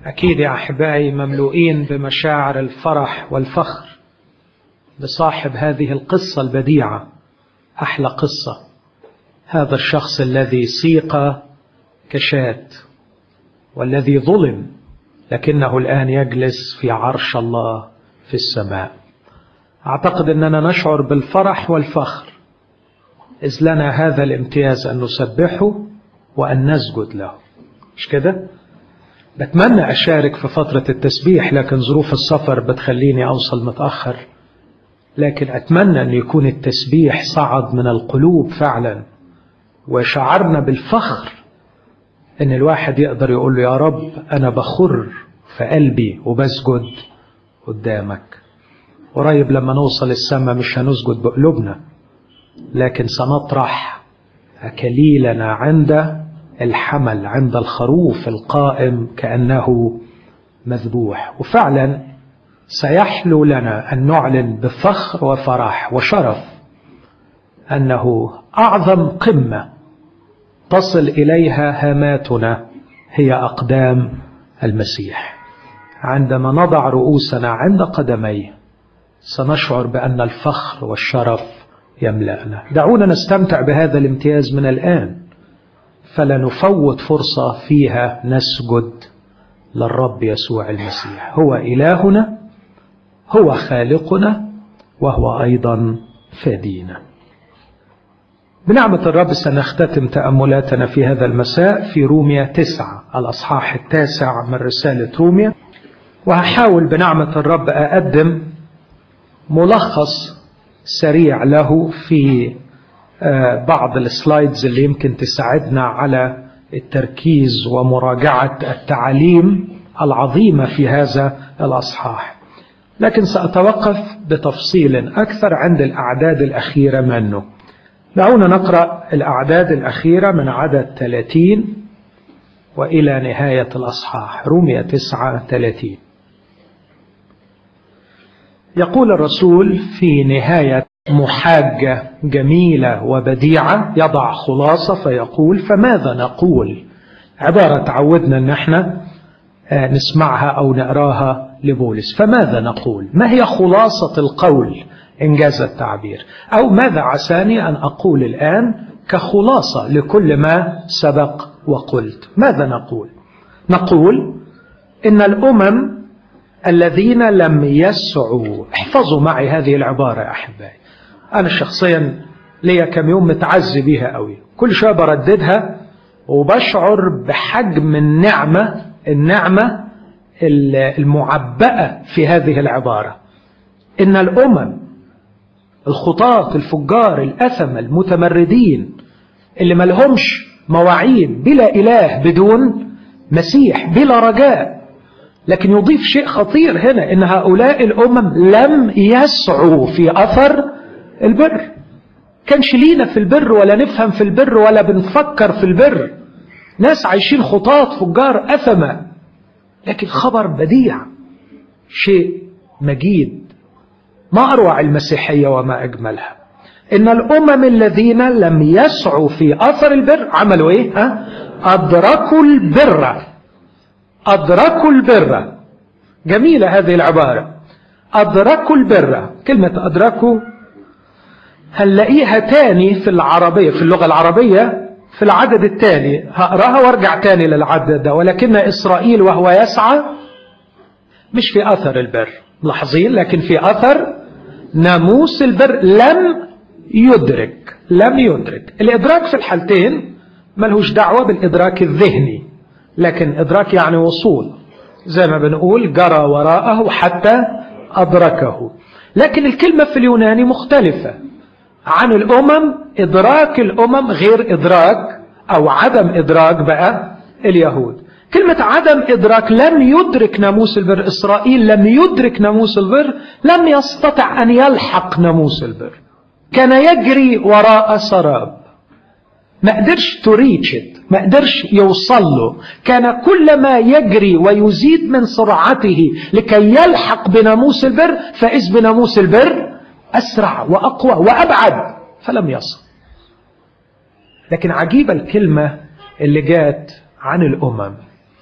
أكيد يا أحبائي مملوئين بمشاعر الفرح والفخر بصاحب هذه القصة البديعة أحلى قصة هذا الشخص الذي سيق كشاة والذي ظلم لكنه الآن يجلس في عرش الله في السماء أعتقد أننا نشعر بالفرح والفخر إذ لنا هذا الامتياز أن نسبحه وأن نسجد له مش كده؟ بتمنى أشارك في فترة التسبيح لكن ظروف السفر بتخليني أوصل متأخر لكن أتمنى أن يكون التسبيح صعد من القلوب فعلا وشعرنا بالفخر أن الواحد يقدر يقول له يا رب أنا بخر في قلبي وبسجد قدامك قريب لما نوصل السماء مش هنسجد بقلوبنا لكن سنطرح أكليلنا عند الحمل عند الخروف القائم كأنه مذبوح وفعلا سيحلو لنا أن نعلن بفخر وفرح وشرف أنه أعظم قمة تصل إليها هاماتنا هي أقدام المسيح عندما نضع رؤوسنا عند قدميه سنشعر بأن الفخر والشرف يملأنا دعونا نستمتع بهذا الامتياز من الآن فلا نفوت فرصة فيها نسجد للرب يسوع المسيح هو إلهنا هو خالقنا وهو أيضا فادينا بنعمة الرب سنختتم تأملاتنا في هذا المساء في روميا تسعة الأصحاح التاسع من رسالة روميا وهحاول بنعمة الرب أقدم ملخص سريع له في بعض السلايدز اللي يمكن تساعدنا على التركيز ومراجعة التعاليم العظيمة في هذا الأصحاح لكن سأتوقف بتفصيل أكثر عند الأعداد الأخيرة منه دعونا نقرأ الأعداد الأخيرة من عدد 30 وإلى نهاية الأصحاح رومية 9 30 يقول الرسول في نهاية محاجة جميلة وبديعة يضع خلاصة فيقول فماذا نقول عبارة تعودنا ان احنا نسمعها او نقراها لبولس فماذا نقول ما هي خلاصة القول انجاز التعبير او ماذا عساني ان اقول الان كخلاصة لكل ما سبق وقلت ماذا نقول نقول ان الامم الذين لم يسعوا احفظوا معي هذه العبارة يا احبائي انا شخصيا ليا كم يوم متعزي بيها قوي كل شويه برددها وبشعر بحجم النعمه النعمه المعبأة في هذه العبارة إن الأمم الخطاة الفجار الأثمة المتمردين اللي ملهمش مواعيد بلا إله بدون مسيح بلا رجاء لكن يضيف شيء خطير هنا إن هؤلاء الأمم لم يسعوا في أثر البر كانش لينا في البر ولا نفهم في البر ولا بنفكر في البر ناس عايشين خطاة فجار أثمة لكن خبر بديع شيء مجيد ما أروع المسيحية وما أجملها إن الأمم الذين لم يسعوا في أثر البر عملوا إيه؟ ها؟ أدركوا البر أدركوا البر جميلة هذه العبارة أدركوا البر كلمة أدركوا هنلاقيها تاني في العربية في اللغة العربية في العدد التالي هقراها وارجع تاني للعدد ده ولكن إسرائيل وهو يسعى مش في أثر البر ملاحظين لكن في أثر ناموس البر لم يدرك لم يدرك الإدراك في الحالتين ملهوش دعوة بالإدراك الذهني لكن إدراك يعني وصول زي ما بنقول جرى وراءه حتى أدركه لكن الكلمة في اليوناني مختلفة عن الأمم إدراك الأمم غير إدراك أو عدم إدراك بقى اليهود كلمة عدم إدراك لم يدرك ناموس البر إسرائيل لم يدرك ناموس البر لم يستطع أن يلحق ناموس البر كان يجري وراء سراب ما قدرش تريتشت ما قدرش يوصل له كان كلما يجري ويزيد من سرعته لكي يلحق بناموس البر فإذ بناموس البر أسرع وأقوى وأبعد فلم يصل لكن عجيبة الكلمة اللي جات عن الأمم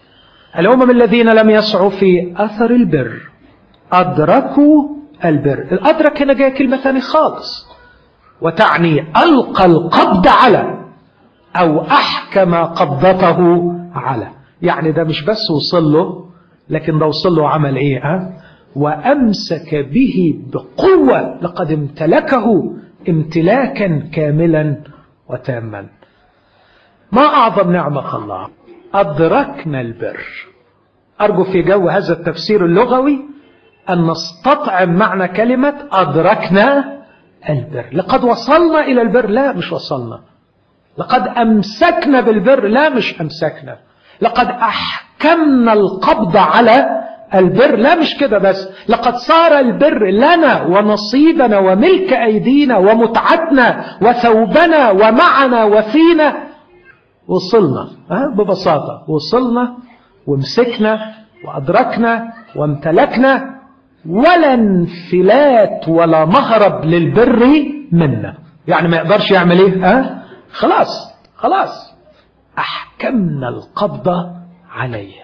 الأمم الذين لم يسعوا في أثر البر أدركوا البر الأدرك هنا جاية كلمة ثانية خالص وتعني ألقى القبض على أو أحكم قبضته على يعني ده مش بس وصل له لكن ده وصل له عمل إيه ها؟ وأمسك به بقوة لقد امتلكه امتلاكا كاملا وتاما ما أعظم نعمة الله أدركنا البر أرجو في جو هذا التفسير اللغوي أن نستطعم معنى كلمة أدركنا البر لقد وصلنا إلى البر لا مش وصلنا لقد أمسكنا بالبر لا مش أمسكنا لقد أحكمنا القبض على البر لا مش كده بس لقد صار البر لنا ونصيبنا وملك أيدينا ومتعتنا وثوبنا ومعنا وفينا وصلنا ها ببساطة وصلنا ومسكنا وأدركنا وامتلكنا ولا انفلات ولا مهرب للبر منا يعني ما يقدرش يعمل ايه ها خلاص خلاص احكمنا القبضة عليه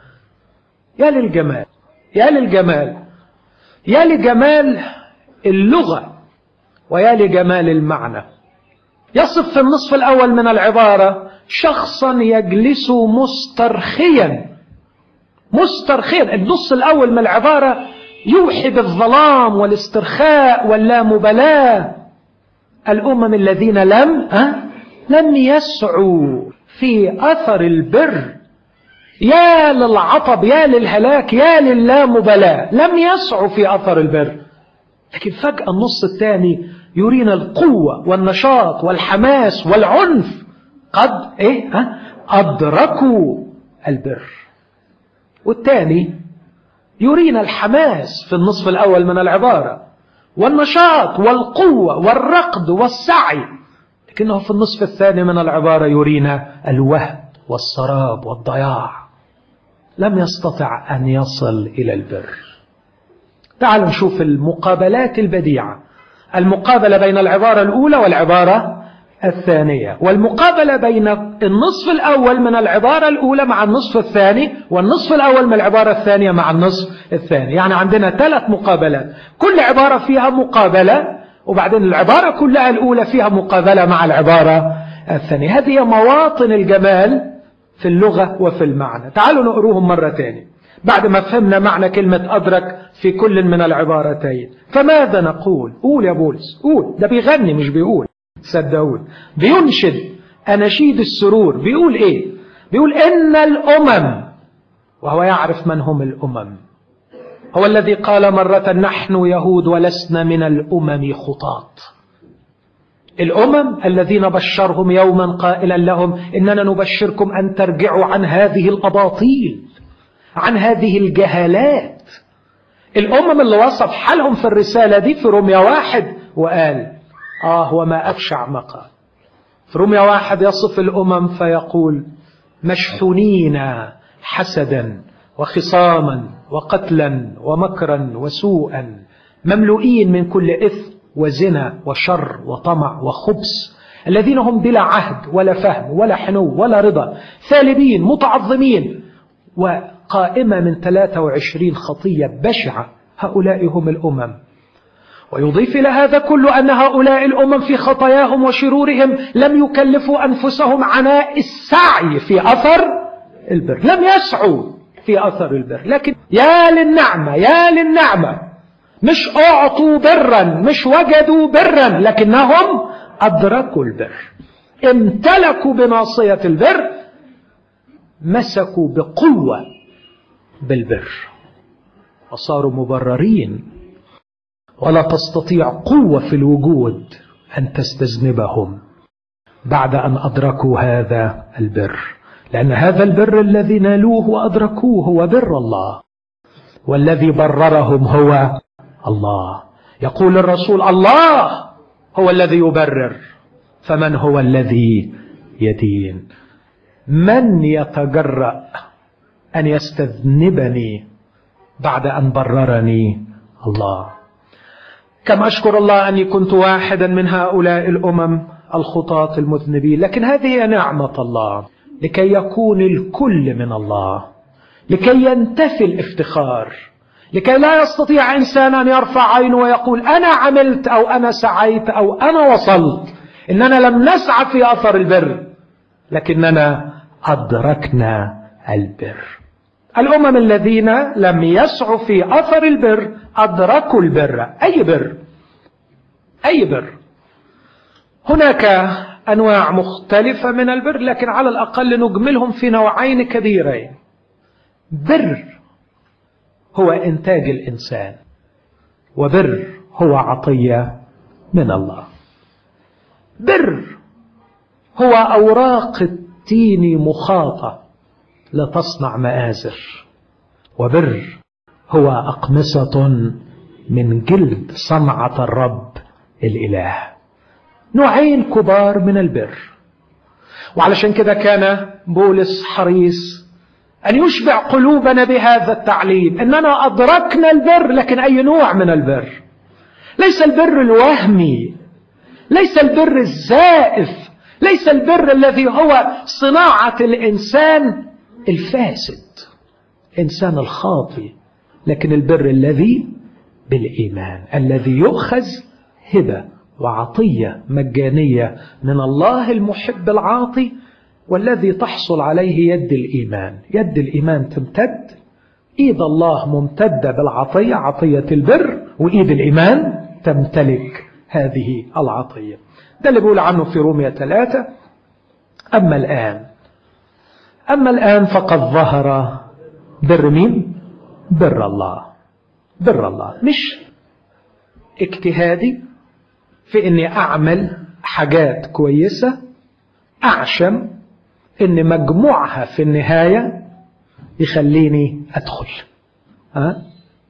يا للجمال يا للجمال يا لجمال اللغة ويا لجمال المعنى يصف في النصف الأول من العبارة شخصا يجلس مسترخيا مسترخيا النص الأول من العبارة يوحي بالظلام والاسترخاء واللامبالاة الأمم الذين لم أه؟ لم يسعوا في أثر البر يا للعطب يا للهلاك يا للامبالاة لم يسعوا في أثر البر لكن فجأة النص الثاني يرينا القوة والنشاط والحماس والعنف قد إيه ها أدركوا البر والثاني يرينا الحماس في النصف الأول من العبارة والنشاط والقوة والرقد والسعي لكنه في النصف الثاني من العبارة يرينا الوهد والسراب والضياع لم يستطع أن يصل إلى البر تعالوا نشوف المقابلات البديعة المقابلة بين العبارة الأولى والعبارة الثانية والمقابلة بين النصف الأول من العبارة الأولى مع النصف الثاني والنصف الأول من العبارة الثانية مع النصف الثاني يعني عندنا ثلاث مقابلات كل عبارة فيها مقابلة وبعدين العبارة كلها الأولى فيها مقابلة مع العبارة الثانية هذه مواطن الجمال في اللغة وفي المعنى تعالوا نقروهم مرة تاني بعد ما فهمنا معنى كلمة أدرك في كل من العبارتين فماذا نقول قول يا بولس قول ده بيغني مش بيقول صدقون بينشد أناشيد السرور بيقول إيه بيقول إن الأمم وهو يعرف من هم الأمم هو الذي قال مرة نحن يهود ولسنا من الأمم خطاط الأمم الذين بشرهم يوما قائلا لهم إننا نبشركم أن ترجعوا عن هذه الأباطيل عن هذه الجهالات الأمم اللي وصف حالهم في الرسالة دي في روميا واحد وقال آه وما أبشع ما قال في روميا واحد يصف الأمم فيقول مشحونين حسدا وخصاما وقتلا ومكرا وسوءا مملوئين من كل إثم وزنا وشر وطمع وخبث الذين هم بلا عهد ولا فهم ولا حنو ولا رضا ثالبين متعظمين وقائمة من 23 خطية بشعة هؤلاء هم الأمم ويضيف إلى هذا كل أن هؤلاء الأمم في خطاياهم وشرورهم لم يكلفوا أنفسهم عناء السعي في أثر البر لم يسعوا في أثر البر لكن يا للنعمة يا للنعمة مش أعطوا برا مش وجدوا برا لكنهم أدركوا البر امتلكوا بناصية البر مسكوا بقوة بالبر وصاروا مبررين ولا تستطيع قوة في الوجود أن تستذنبهم بعد أن أدركوا هذا البر لأن هذا البر الذي نالوه وأدركوه هو بر الله والذي بررهم هو الله يقول الرسول الله هو الذي يبرر فمن هو الذي يدين من يتجرأ أن يستذنبني بعد أن بررني الله كم أشكر الله أني كنت واحدا من هؤلاء الأمم الخطاة المذنبين لكن هذه نعمة الله لكي يكون الكل من الله لكي ينتفي الافتخار لكي لا يستطيع إنسان أن يرفع عينه ويقول أنا عملت أو أنا سعيت أو أنا وصلت إننا لم نسعى في أثر البر لكننا أدركنا البر الأمم الذين لم يسعوا في أثر البر أدركوا البر أي بر أي بر هناك أنواع مختلفة من البر لكن على الأقل نجملهم في نوعين كبيرين بر هو إنتاج الإنسان وبر هو عطية من الله بر هو أوراق التين مخاطة لتصنع مآزر وبر هو أقمصة من جلد صنعة الرب الإله نوعين كبار من البر وعلشان كده كان بولس حريص أن يشبع قلوبنا بهذا التعليم أننا أدركنا البر لكن أي نوع من البر ليس البر الوهمي ليس البر الزائف ليس البر الذي هو صناعة الإنسان الفاسد إنسان الخاطي لكن البر الذي بالإيمان الذي يؤخذ هبة وعطية مجانية من الله المحب العاطي والذي تحصل عليه يد الإيمان يد الإيمان تمتد إيد الله ممتدة بالعطية عطية البر وإيد الإيمان تمتلك هذه العطية ده اللي بيقول عنه في رومية ثلاثة أما الآن أما الآن فقد ظهر بر مين بر الله بر الله مش اجتهادي في اني اعمل حاجات كويسة اعشم ان مجموعها في النهاية يخليني ادخل أه؟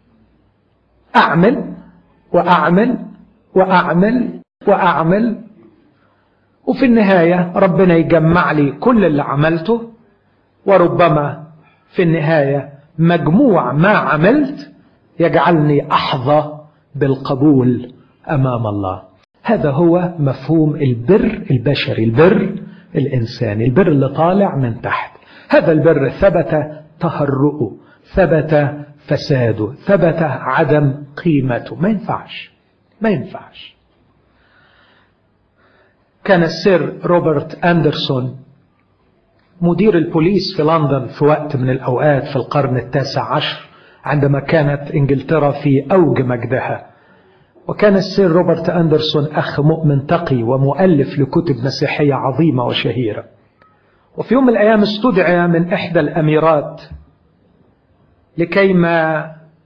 اعمل واعمل واعمل واعمل وفي النهاية ربنا يجمع لي كل اللي عملته وربما في النهاية مجموع ما عملت يجعلني أحظى بالقبول أمام الله هذا هو مفهوم البر البشري البر الإنساني البر اللي طالع من تحت هذا البر ثبت تهرؤه ثبت فساده ثبت عدم قيمته ما ينفعش ما ينفعش كان السير روبرت أندرسون مدير البوليس في لندن في وقت من الأوقات في القرن التاسع عشر عندما كانت إنجلترا في أوج مجدها وكان السير روبرت أندرسون أخ مؤمن تقي ومؤلف لكتب مسيحية عظيمة وشهيرة وفي يوم من الأيام استدعي من إحدى الأميرات لكيما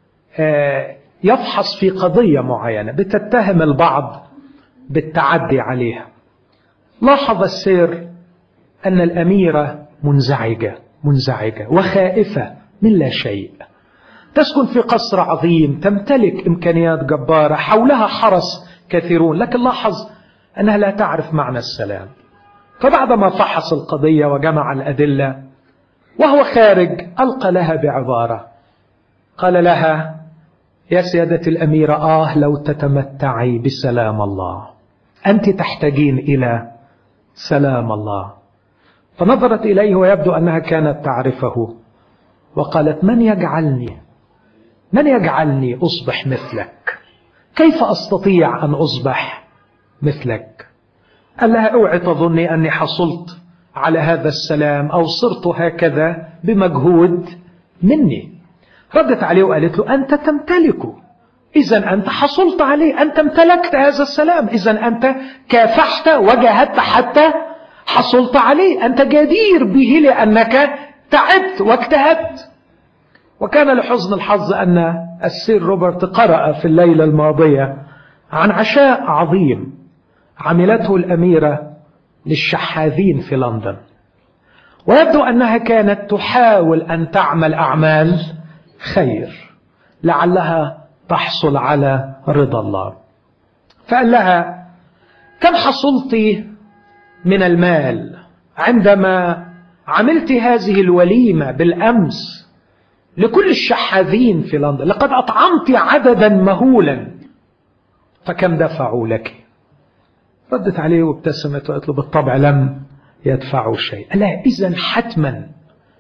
يفحص في قضية معينة بتتهم البعض بالتعدي عليها لاحظ السير أن الأميرة منزعجة منزعجة وخائفة من لا شيء تسكن في قصر عظيم تمتلك إمكانيات جبارة حولها حرس كثيرون لكن لاحظ أنها لا تعرف معنى السلام فبعدما فحص القضية وجمع الأدلة وهو خارج ألقى لها بعبارة قال لها يا سيادة الأميرة آه لو تتمتعي بسلام الله أنت تحتاجين إلى سلام الله فنظرت إليه ويبدو أنها كانت تعرفه وقالت من يجعلني من يجعلني أصبح مثلك كيف أستطيع أن أصبح مثلك قال لها اوعي تظني أني حصلت على هذا السلام أو صرت هكذا بمجهود مني ردت عليه وقالت له أنت تمتلكه إذا أنت حصلت عليه أنت امتلكت هذا السلام إذا أنت كافحت وجاهدت حتى حصلت عليه أنت جدير به لأنك تعبت واجتهدت وكان لحزن الحظ أن السير روبرت قرأ في الليلة الماضية عن عشاء عظيم عملته الأميرة للشحاذين في لندن ويبدو أنها كانت تحاول أن تعمل أعمال خير لعلها تحصل على رضا الله فقال لها كم حصلت من المال عندما عملت هذه الوليمة بالأمس لكل الشحاذين في لندن لقد أطعمت عددا مهولا فكم دفعوا لك ردت عليه وابتسمت وقالت له بالطبع لم يدفعوا شيء لا إذا حتما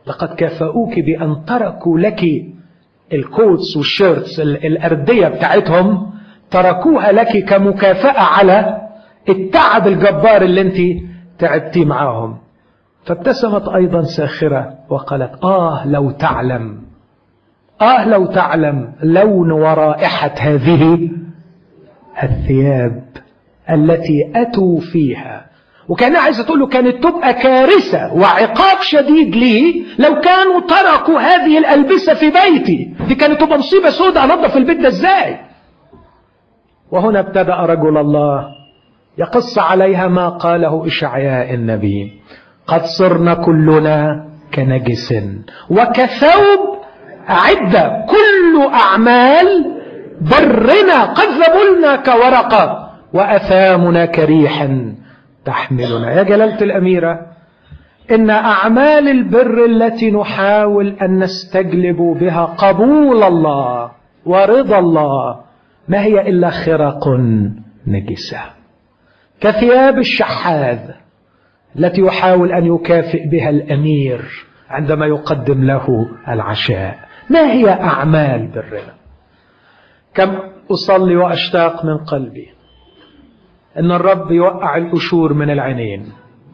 لقد كافأوك بأن تركوا لك الكوتس والشيرتس الأردية بتاعتهم تركوها لك كمكافأة على التعب الجبار اللي انت تعبتيه معاهم فابتسمت أيضا ساخرة وقالت آه لو تعلم آه لو تعلم لون ورائحة هذه الثياب التي أتوا فيها وكان عايزة تقول له كانت تبقى كارثة وعقاب شديد لي لو كانوا تركوا هذه الألبسة في بيتي دي كانت تبقى مصيبة سوداء أنظف البيت ده إزاي وهنا ابتدأ رجل الله يقص عليها ما قاله إشعياء النبي قد صرنا كلنا كنجس وكثوب عدة كل أعمال برنا قد ذبلنا كورقة وأثامنا كريح تحملنا يا جلالة الأميرة إن أعمال البر التي نحاول أن نستجلب بها قبول الله ورضا الله ما هي إلا خرق نجسة كثياب الشحاذ التي يحاول أن يكافئ بها الأمير عندما يقدم له العشاء ما هي أعمال برنا كم أصلي وأشتاق من قلبي أن الرب يوقع الأشور من العينين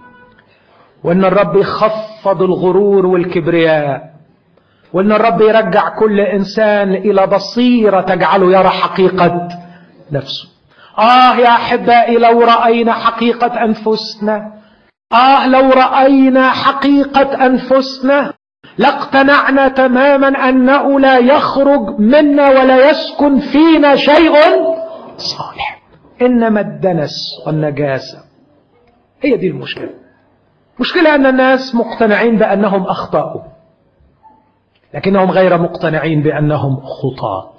وأن الرب يخفض الغرور والكبرياء وأن الرب يرجع كل إنسان إلى بصيرة تجعله يرى حقيقة نفسه آه يا أحبائي لو رأينا حقيقة أنفسنا آه لو رأينا حقيقة أنفسنا لاقتنعنا تماما أنه لا يخرج منا ولا يسكن فينا شيء صالح إنما الدنس والنجاسة هي دي المشكلة مشكلة أن الناس مقتنعين بأنهم أخطأوا لكنهم غير مقتنعين بأنهم خطاة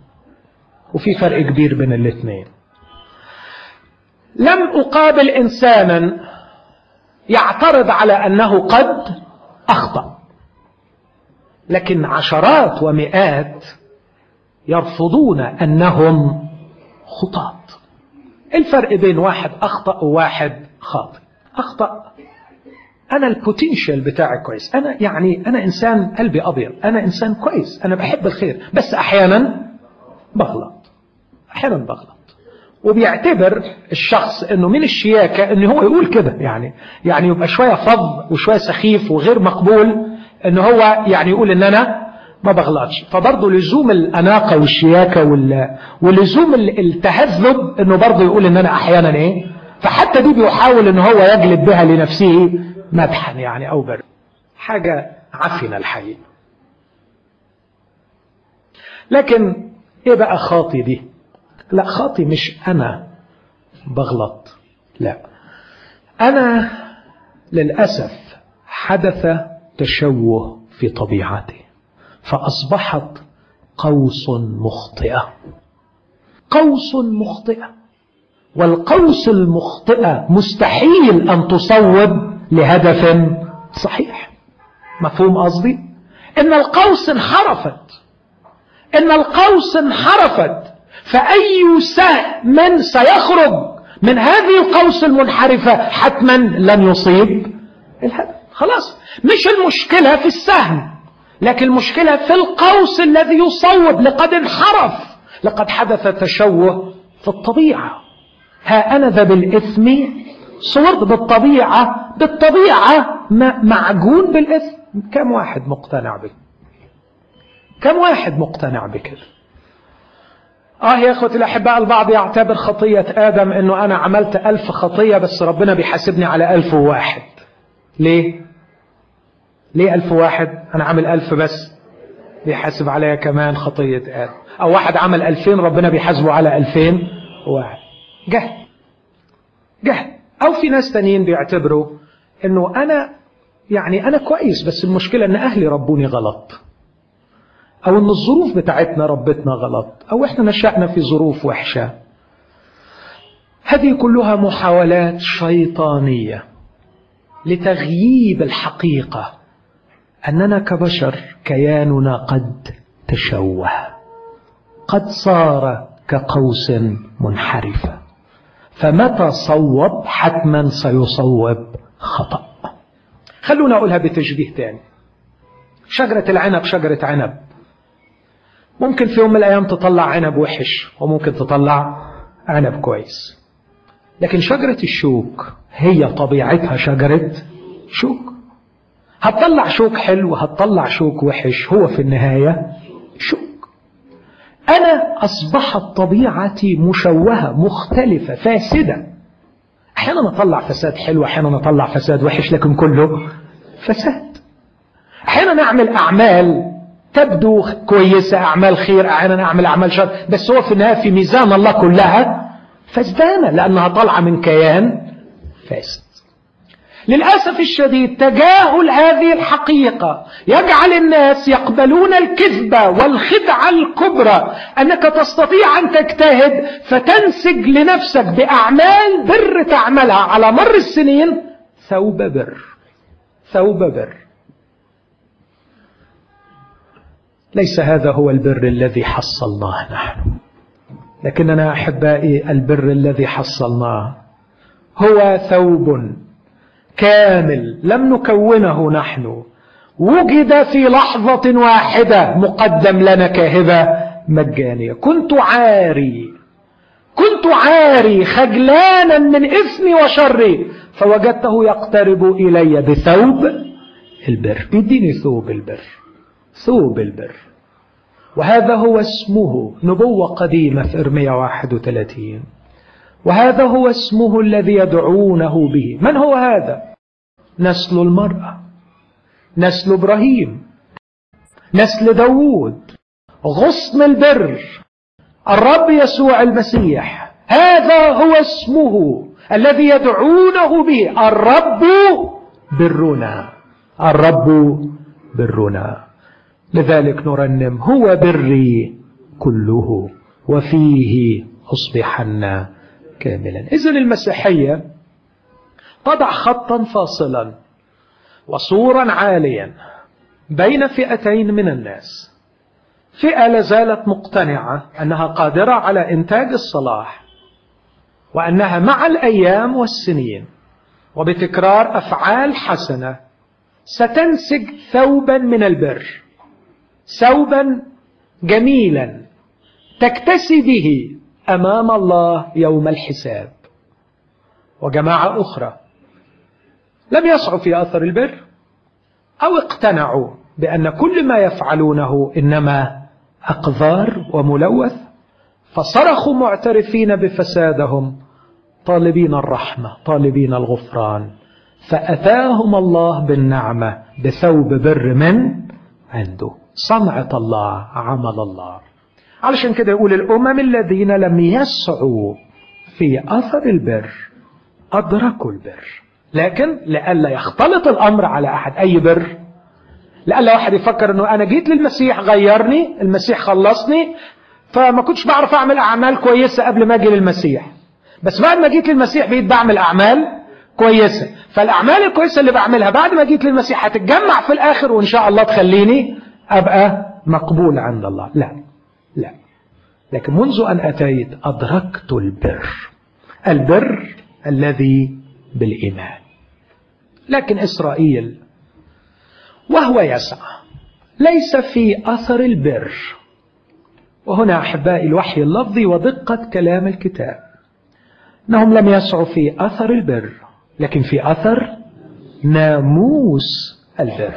وفي فرق كبير بين الاثنين لم أقابل إنسانا يعترض على أنه قد أخطأ لكن عشرات ومئات يرفضون أنهم خطاة الفرق بين واحد أخطأ وواحد خاطئ أخطأ أنا البوتنشال بتاعي كويس أنا يعني أنا إنسان قلبي أبيض أنا إنسان كويس أنا بحب الخير بس أحيانا بغلط أحيانا بغلط وبيعتبر الشخص انه من الشياكة ان هو يقول كده يعني يعني يبقى شوية فض وشوية سخيف وغير مقبول ان هو يعني يقول ان انا ما بغلطش فبرضه لزوم الاناقة والشياكة وال... ولزوم التهذب انه برضه يقول ان انا احيانا ايه فحتى دي بيحاول ان هو يجلب بها لنفسه مدحا يعني او بر حاجة عفنة الحقيقة لكن ايه بقى خاطي دي لا خاطي مش أنا بغلط لا أنا للأسف حدث تشوه في طبيعتي فأصبحت قوس مخطئة قوس مخطئة والقوس المخطئة مستحيل أن تصوب لهدف صحيح مفهوم قصدي إن القوس انحرفت إن القوس انحرفت فأي سهم سيخرج من هذه القوس المنحرفة حتما لن يصيب الهدف خلاص مش المشكلة في السهم لكن المشكلة في القوس الذي يصوب لقد انحرف لقد حدث تشوه في الطبيعة ها أنا ذا بالإثم صورت بالطبيعة بالطبيعة معجون بالإثم كم واحد مقتنع بك كم واحد مقتنع بكده آه يا أخوتي الأحباء البعض يعتبر خطية آدم أنه أنا عملت ألف خطية بس ربنا بيحاسبني على ألف وواحد ليه؟ ليه ألف واحد؟ أنا عامل ألف بس بيحاسب عليا كمان خطية آدم أو واحد عمل ألفين ربنا بيحاسبه على ألفين واحد جهل جهل أو في ناس تانيين بيعتبروا أنه أنا يعني أنا كويس بس المشكلة أن أهلي ربوني غلط أو أن الظروف بتاعتنا ربتنا غلط أو إحنا نشأنا في ظروف وحشة هذه كلها محاولات شيطانية لتغييب الحقيقة أننا كبشر كياننا قد تشوه قد صار كقوس منحرفة فمتى صوب حتما سيصوب خطأ خلونا أقولها بتشبيه تاني شجرة العنب شجرة عنب ممكن في يوم من الأيام تطلع عنب وحش وممكن تطلع عنب كويس لكن شجرة الشوك هي طبيعتها شجرة شوك هتطلع شوك حلو هتطلع شوك وحش هو في النهاية شوك أنا أصبحت طبيعتي مشوهة مختلفة فاسدة أحيانا أطلع فساد حلو أحيانا أطلع فساد وحش لكن كله فساد أحيانا أعمل أعمال تبدو كويسة أعمال خير أحيانا أعمل أعمال شر بس هو في النهاية في ميزان الله كلها فسدانة لأنها طالعة من كيان فاسد للأسف الشديد تجاهل هذه الحقيقة يجعل الناس يقبلون الكذبة والخدعة الكبرى أنك تستطيع أن تجتهد فتنسج لنفسك بأعمال بر تعملها على مر السنين ثوب بر ثوب بر ليس هذا هو البر الذي حصلناه نحن لكننا أحبائي البر الذي حصلناه هو ثوب كامل لم نكونه نحن وجد في لحظة واحدة مقدم لنا كهبة مجانية كنت عاري كنت عاري خجلانا من إثمي وشري فوجدته يقترب إلي بثوب البر بيديني ثوب البر ثوب البر وهذا هو اسمه نبوة قديمة في إرميا 31 وهذا هو اسمه الذي يدعونه به من هو هذا نسل المرأة نسل إبراهيم نسل داوود غصن البر الرب يسوع المسيح هذا هو اسمه الذي يدعونه به الرب برنا الرب برنا لذلك نرنم هو بري كله وفيه أصبحنا كاملا إذا المسيحية تضع خطا فاصلا وصورا عاليا بين فئتين من الناس فئة لازالت مقتنعة أنها قادرة على إنتاج الصلاح وأنها مع الأيام والسنين وبتكرار أفعال حسنة ستنسج ثوبا من البر ثوبا جميلا تكتسي به أمام الله يوم الحساب وجماعة أخرى لم يسعوا في أثر البر أو اقتنعوا بأن كل ما يفعلونه إنما أقذار وملوث فصرخوا معترفين بفسادهم طالبين الرحمة طالبين الغفران فأتاهم الله بالنعمة بثوب بر من عنده صنعة الله عمل الله علشان كده يقول الأمم الذين لم يسعوا في أثر البر أدركوا البر لكن لئلا يختلط الأمر على أحد أي بر لئلا واحد يفكر أنه أنا جيت للمسيح غيرني المسيح خلصني فما كنتش بعرف أعمل أعمال كويسة قبل ما أجي للمسيح بس بعد ما جيت للمسيح بقيت بعمل أعمال كويسة فالأعمال الكويسة اللي بعملها بعد ما جيت للمسيح هتتجمع في الآخر وإن شاء الله تخليني أبقى مقبول عند الله لا لا لكن منذ أن أتيت أدركت البر البر الذي بالإيمان لكن إسرائيل وهو يسعى ليس في أثر البر وهنا أحبائي الوحي اللفظي ودقة كلام الكتاب أنهم لم يسعوا في أثر البر لكن في أثر ناموس البر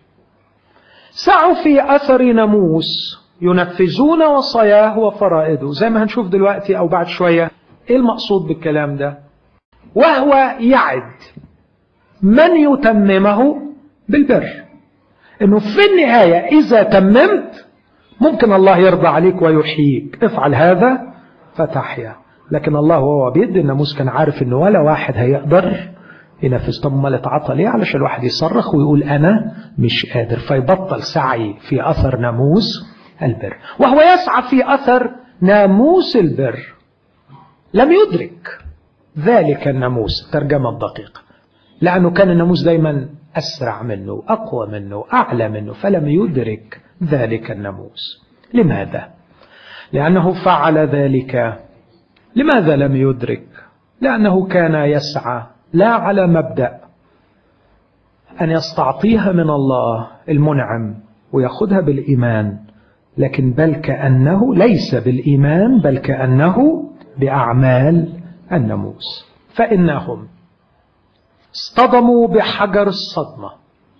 سعوا في أثر ناموس ينفذون وصاياه وفرائده زي ما هنشوف دلوقتي أو بعد شوية إيه المقصود بالكلام ده وهو يعد من يتممه بالبر انه في النهاية اذا تممت ممكن الله يرضى عليك ويحييك افعل هذا فتحيا لكن الله وهو بيدي الناموس كان عارف انه ولا واحد هيقدر ينفذ طب امال اتعطى ليه علشان الواحد يصرخ ويقول انا مش قادر فيبطل سعي في اثر ناموس البر وهو يسعى في اثر ناموس البر لم يدرك ذلك الناموس الترجمة الدقيقة لأنه كان الناموس دايما أسرع منه أقوى منه أعلى منه فلم يدرك ذلك الناموس لماذا؟ لأنه فعل ذلك لماذا لم يدرك؟ لأنه كان يسعى لا على مبدأ أن يستعطيها من الله المنعم ويأخذها بالإيمان لكن بل كأنه ليس بالإيمان بل كأنه بأعمال الناموس فإنهم اصطدموا بحجر الصدمة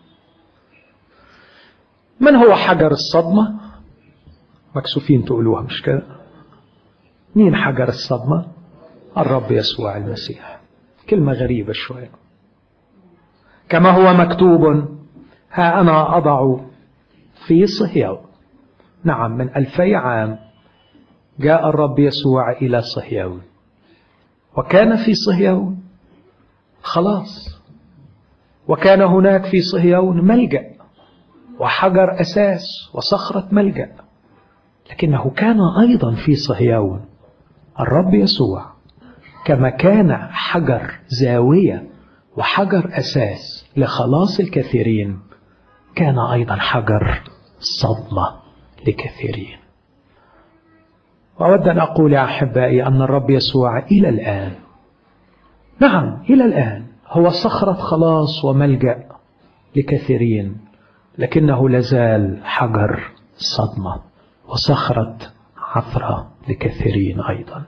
من هو حجر الصدمة مكسوفين تقولوها مش كده مين حجر الصدمة الرب يسوع المسيح كلمة غريبة شوية كما هو مكتوب ها أنا أضع في صهيون نعم من ألفي عام جاء الرب يسوع إلى صهيون وكان في صهيون خلاص وكان هناك في صهيون ملجأ وحجر أساس وصخرة ملجأ لكنه كان أيضا في صهيون الرب يسوع كما كان حجر زاوية وحجر أساس لخلاص الكثيرين كان أيضا حجر صدمة لكثيرين وأود أن أقول يا أحبائي أن الرب يسوع إلى الآن نعم إلى الآن هو صخرة خلاص وملجأ لكثيرين لكنه لازال حجر صدمة وصخرة عثرة لكثيرين أيضا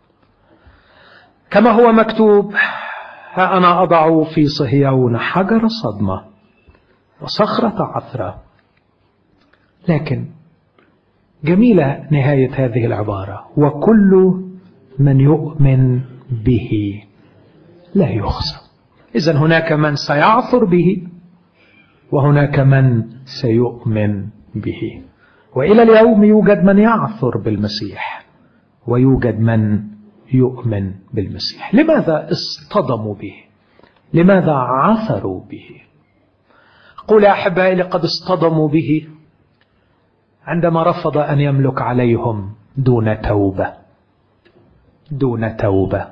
كما هو مكتوب ها أنا أضع في صهيون حجر صدمة وصخرة عثرة لكن جميلة نهاية هذه العبارة وكل من يؤمن به لا يخزى إذا هناك من سيعثر به وهناك من سيؤمن به وإلى اليوم يوجد من يعثر بالمسيح ويوجد من يؤمن بالمسيح لماذا اصطدموا به لماذا عثروا به قول يا أحبائي لقد اصطدموا به عندما رفض أن يملك عليهم دون توبة دون توبة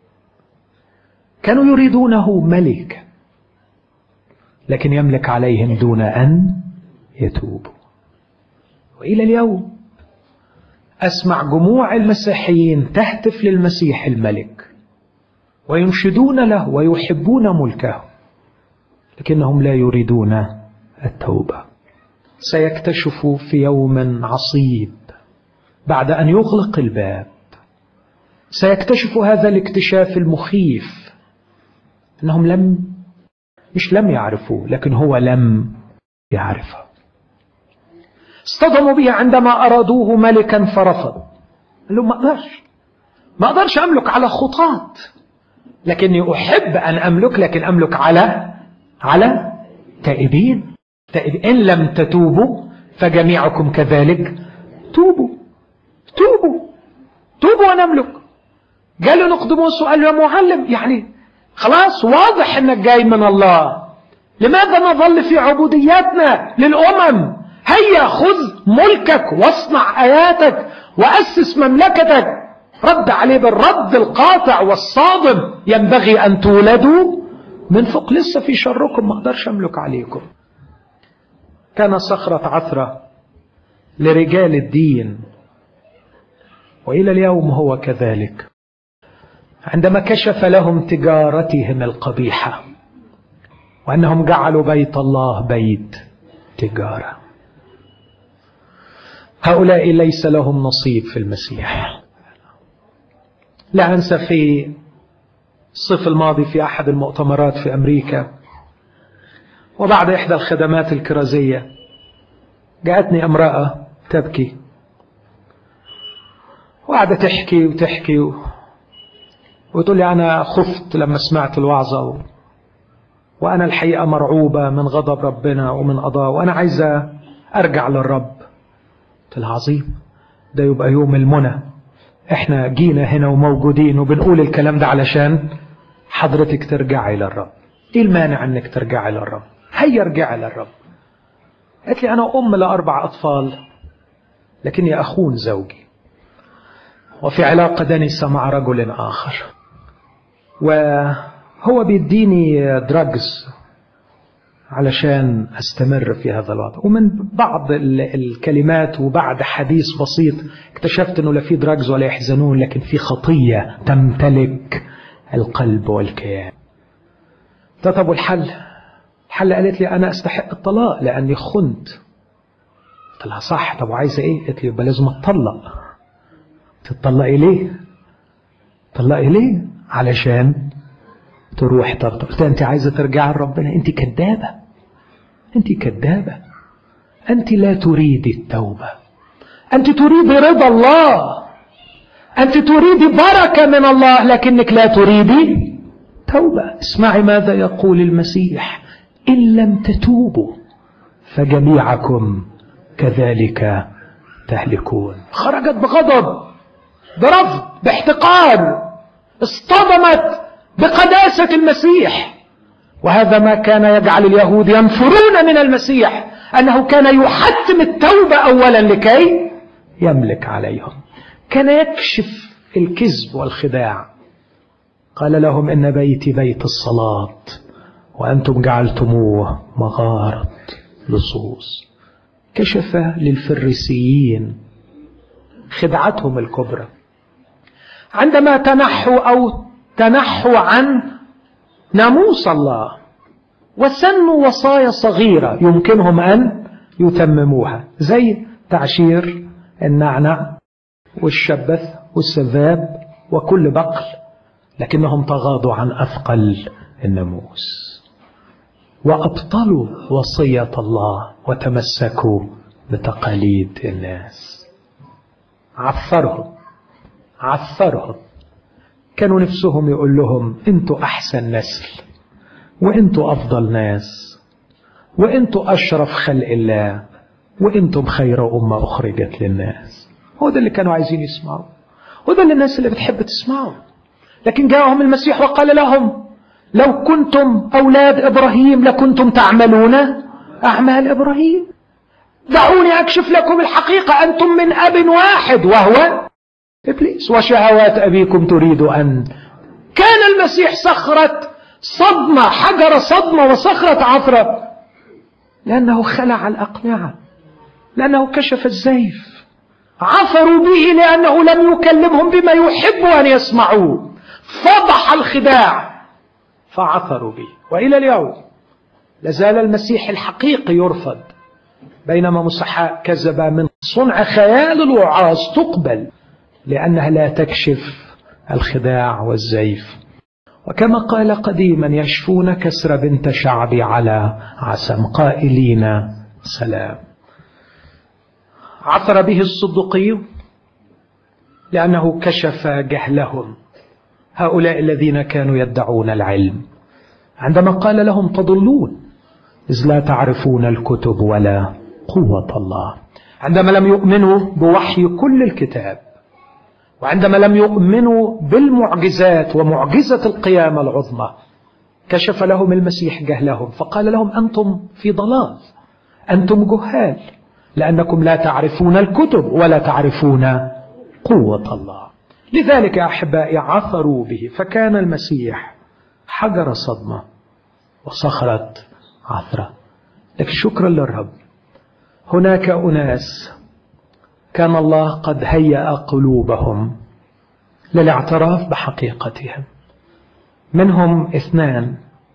كانوا يريدونه ملك لكن يملك عليهم دون أن يتوبوا وإلى اليوم أسمع جموع المسيحيين تهتف للمسيح الملك وينشدون له ويحبون ملكه لكنهم لا يريدون التوبة سيكتشف في يوم عصيب بعد أن يغلق الباب سيكتشف هذا الاكتشاف المخيف أنهم لم مش لم يعرفوا لكن هو لم يعرفه اصطدموا به عندما أرادوه ملكا فرفض قال لهم ما أقدرش ما أقدرش أملك على خطاة لكني أحب أن أملك لكن أملك على على تائبين تائب إن لم تتوبوا فجميعكم كذلك توبوا توبوا توبوا ونملك قال له نقدموس وقال له يا معلم يعني خلاص واضح انك جاي من الله لماذا نظل في عبودياتنا للامم هيا خذ ملكك واصنع اياتك واسس مملكتك رد عليه بالرد القاطع والصادم ينبغي ان تولدوا من فوق لسه في شركم ما اقدرش املك عليكم كان صخرة عثرة لرجال الدين والى اليوم هو كذلك عندما كشف لهم تجارتهم القبيحه وانهم جعلوا بيت الله بيت تجاره هؤلاء ليس لهم نصيب في المسيح لا انسى في الصيف الماضي في احد المؤتمرات في امريكا وبعد احدى الخدمات الكرازيه جاءتني امراه تبكي وقاعده تحكي وتحكي و... وتقول لي أنا خفت لما سمعت الوعظة و... وأنا الحقيقة مرعوبة من غضب ربنا ومن قضاء وأنا عايزة أرجع للرب قلت لها عظيم ده يبقى يوم المنى احنا جينا هنا وموجودين وبنقول الكلام ده علشان حضرتك ترجعي للرب ايه المانع انك ترجعي للرب هيا ارجعي للرب قالت لي انا ام لاربع اطفال لكني اخون زوجي وفي علاقه دنسه مع رجل اخر وهو بيديني دراجز علشان استمر في هذا الوضع ومن بعض الكلمات وبعد حديث بسيط اكتشفت انه لا في دراجز ولا يحزنون لكن في خطيه تمتلك القلب والكيان ده طب والحل الحلة قالت لي أنا أستحق الطلاق لأني خنت قلت لها صح طب وعايزة إيه قالت لي يبقى لازم أتطلق تتطلقي ليه تطلقي ليه علشان تروح ترضى قلت أنت عايزة ترجع لربنا أنت كذابة أنت كذابة أنت لا تريدي التوبة أنت تريدي رضا الله أنت تريدي بركة من الله لكنك لا تريدي توبة اسمعي ماذا يقول المسيح إن لم تتوبوا فجميعكم كذلك تهلكون خرجت بغضب برفض باحتقار اصطدمت بقداسة المسيح وهذا ما كان يجعل اليهود ينفرون من المسيح أنه كان يحتم التوبة أولا لكي يملك عليهم كان يكشف الكذب والخداع قال لهم إن بيتي بيت الصلاة وأنتم جعلتموه مغارة لصوص كشف للفريسيين خدعتهم الكبرى عندما تنحوا أو تنحوا عن ناموس الله وسنوا وصايا صغيرة يمكنهم أن يتمموها زي تعشير النعنع والشبث والسذاب وكل بقل لكنهم تغاضوا عن أثقل الناموس وأبطلوا وصية الله وتمسكوا بتقاليد الناس عثرهم عثرهم كانوا نفسهم يقول لهم انتوا أحسن نسل وانتوا أفضل ناس وانتوا أشرف خلق الله وانتم خير أمة أخرجت للناس هو ده اللي كانوا عايزين يسمعوا هو ده اللي الناس اللي بتحب تسمعه لكن جاءهم المسيح وقال لهم لو كنتم أولاد إبراهيم لكنتم تعملون أعمال إبراهيم دعوني أكشف لكم الحقيقة أنتم من أب واحد وهو إبليس وشهوات أبيكم تريد أن كان المسيح صخرة صدمة حجر صدمة وصخرة عثرة لأنه خلع الأقنعة لأنه كشف الزيف عثروا به لأنه لم يكلمهم بما يحب أن يسمعوه فضح الخداع فعثروا به وإلى اليوم لازال المسيح الحقيقي يرفض بينما مسحاء كذب من صنع خيال الوعاظ تقبل لأنها لا تكشف الخداع والزيف وكما قال قديما يشفون كسر بنت شعبي على عسم قائلين سلام عثر به الصدقي لأنه كشف جهلهم هؤلاء الذين كانوا يدعون العلم عندما قال لهم تضلون إذ لا تعرفون الكتب ولا قوة الله عندما لم يؤمنوا بوحي كل الكتاب وعندما لم يؤمنوا بالمعجزات ومعجزة القيامة العظمى كشف لهم المسيح جهلهم فقال لهم أنتم في ضلال أنتم جهال لأنكم لا تعرفون الكتب ولا تعرفون قوة الله لذلك يا أحبائي عثروا به فكان المسيح حجر صدمة وصخرة عثرة لكن شكرا للرب هناك أناس كان الله قد هيأ قلوبهم للاعتراف بحقيقتهم منهم اثنان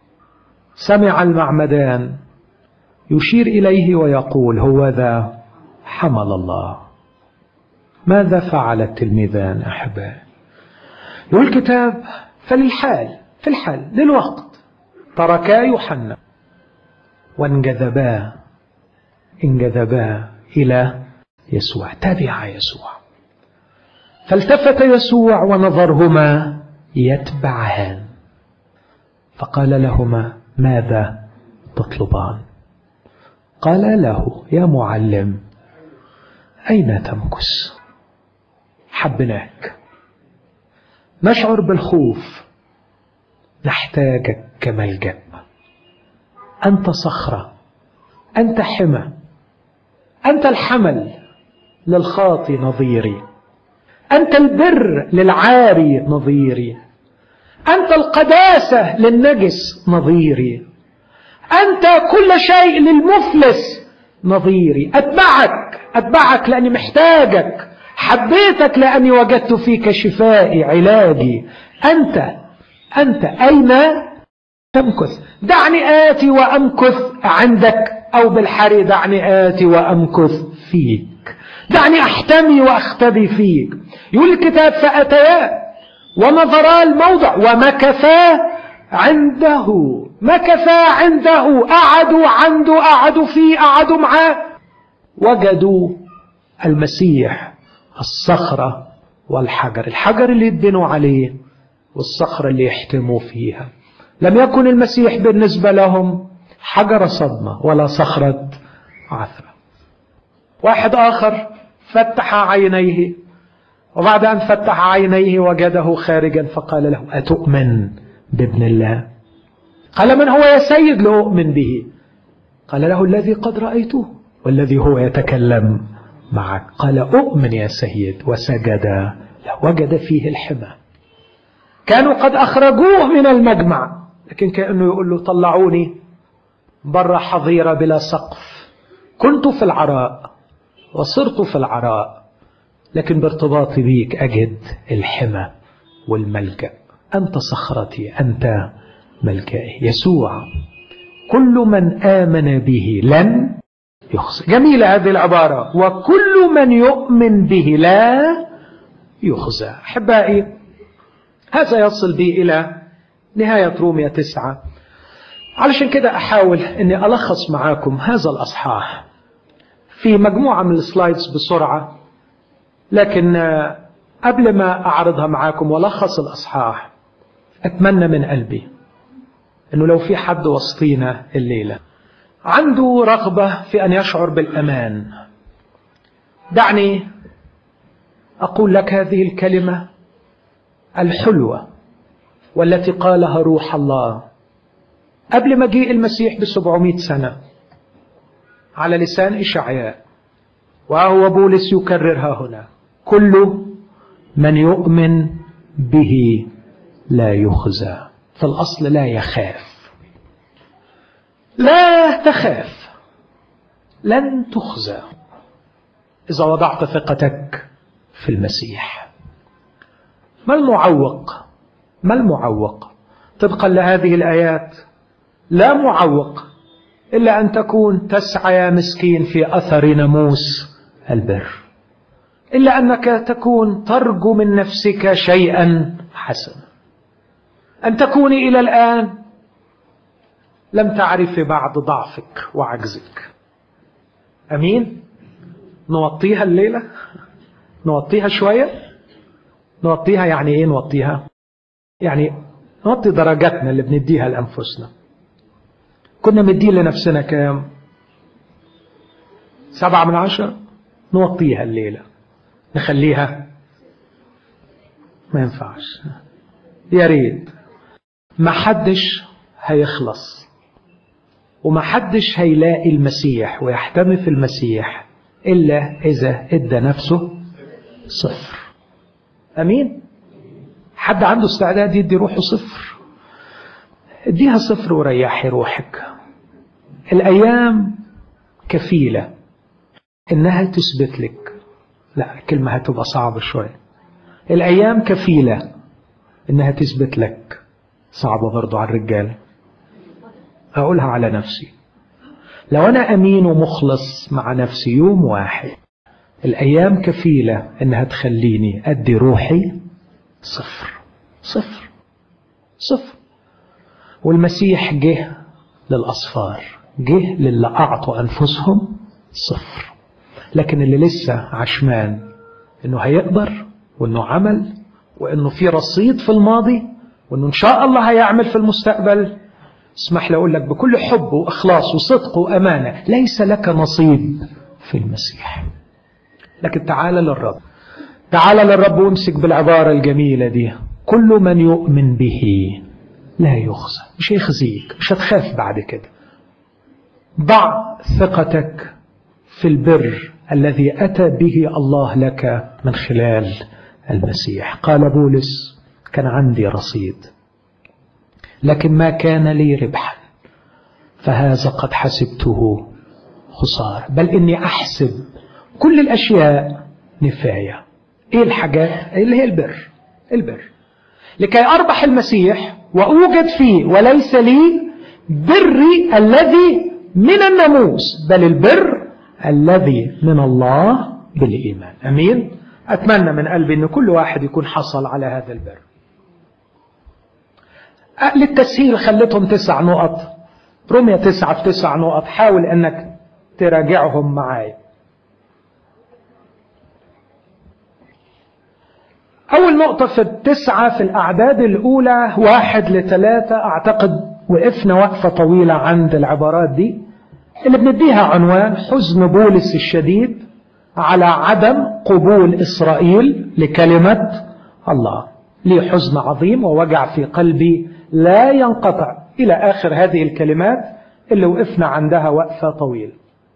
سمع المعمدان يشير إليه ويقول هو ذا حمل الله ماذا فعل التلميذان أحبائي يقول الكتاب فللحال في الحال للوقت تركا يوحنا وانجذبا انجذبا إلى يسوع تبع يسوع فالتفت يسوع ونظرهما يتبعان فقال لهما ماذا تطلبان قال له يا معلم أين تمكث حبناك نشعر بالخوف نحتاجك كملجأ أنت صخرة أنت حمى أنت الحمل للخاطي نظيري أنت البر للعاري نظيري أنت القداسة للنجس نظيري أنت كل شيء للمفلس نظيري أتبعك أتبعك لأني محتاجك حبيتك لأني وجدت فيك شفائي علاجي أنت أنت أين تمكث دعني آتي وأمكث عندك أو بالحري دعني آتي وأمكث فيك دعني أحتمي وأختبي فيك يقول الكتاب فأتيا ونظرا الموضع ومكثا عنده مكثا عنده قعدوا عنده قعدوا فيه قعدوا معاه وجدوا المسيح الصخرة والحجر الحجر اللي يدبنوا عليه والصخرة اللي يحتموا فيها لم يكن المسيح بالنسبة لهم حجر صدمة ولا صخرة عثرة واحد آخر فتح عينيه وبعد أن فتح عينيه وجده خارجا فقال له أتؤمن بابن الله قال من هو يا سيد لأؤمن به قال له الذي قد رأيته والذي هو يتكلم معك قال أؤمن يا سيد وسجد له وجد فيه الحمى كانوا قد أخرجوه من المجمع لكن كأنه يقول له طلعوني برا حظيرة بلا سقف كنت في العراء وصرت في العراء لكن بارتباطي بيك أجد الحمى والملجأ أنت صخرتي أنت ملجئي يسوع كل من آمن به لن يخزى جميلة هذه العبارة وكل من يؤمن به لا يخزى أحبائي هذا يصل بي إلى نهاية رومية تسعة علشان كده أحاول أني ألخص معاكم هذا الأصحاح في مجموعة من السلايدز بسرعة لكن قبل ما أعرضها معاكم ولخص الأصحاح أتمنى من قلبي أنه لو في حد وسطينا الليلة عنده رغبة في أن يشعر بالأمان دعني أقول لك هذه الكلمة الحلوة والتي قالها روح الله قبل مجيء المسيح بسبعمائة سنة على لسان إشعياء وهو بولس يكررها هنا كل من يؤمن به لا يخزى في الأصل لا يخاف لا تخاف لن تخزى إذا وضعت ثقتك في المسيح ما المعوق ما المعوق طبقا لهذه الآيات لا معوق إلا أن تكون تسعى يا مسكين في أثر ناموس البر إلا أنك تكون ترجو من نفسك شيئا حسنا أن تكوني إلى الآن لم تعرفي بعد ضعفك وعجزك أمين نوطيها الليلة نوطيها شوية نوطيها يعني إيه نوطيها يعني نوطي درجاتنا اللي بنديها لأنفسنا كنا مدين لنفسنا كام سبعة من عشرة نوطيها الليلة نخليها ما ينفعش يا ريت ما حدش هيخلص وما حدش هيلاقي المسيح ويحتمي في المسيح إلا إذا إدى نفسه صفر أمين حد عنده استعداد يدي روحه صفر اديها صفر وريحي روحك الأيام كفيلة إنها تثبت لك لا الكلمة هتبقى صعبة شوية الأيام كفيلة إنها تثبت لك صعبة برضو على الرجال أقولها على نفسي لو أنا أمين ومخلص مع نفسي يوم واحد الأيام كفيلة إنها تخليني أدي روحي صفر صفر صفر والمسيح جه للأصفار جه للي أعطوا أنفسهم صفر لكن اللي لسه عشمان إنه هيقدر وإنه عمل وإنه في رصيد في الماضي وإنه إن شاء الله هيعمل في المستقبل اسمح لي أقول لك بكل حب وإخلاص وصدق وأمانة ليس لك نصيب في المسيح لكن تعال للرب تعال للرب وامسك بالعبارة الجميلة دي كل من يؤمن به لا يخزى مش هيخزيك مش هتخاف بعد كده ضع ثقتك في البر الذي أتى به الله لك من خلال المسيح قال بولس كان عندي رصيد لكن ما كان لي ربحا فهذا قد حسبته خسارة بل إني أحسب كل الأشياء نفاية إيه الحاجات اللي هي البر البر لكي أربح المسيح وأوجد فيه وليس لي بري الذي من الناموس بل البر الذي من الله بالإيمان أمين أتمنى من قلبي أن كل واحد يكون حصل على هذا البر للتسهيل خليتهم تسع نقط رمية تسعة في تسع نقط حاول أنك تراجعهم معايا أول نقطة في التسعة في الأعداد الأولى واحد لثلاثة أعتقد وقفنا وقفة طويلة عند العبارات دي اللي بنديها عنوان حزن بولس الشديد على عدم قبول إسرائيل لكلمة الله لي حزن عظيم ووجع في قلبي لا ينقطع إلى آخر هذه الكلمات اللي وقفنا عندها وقفة طويلة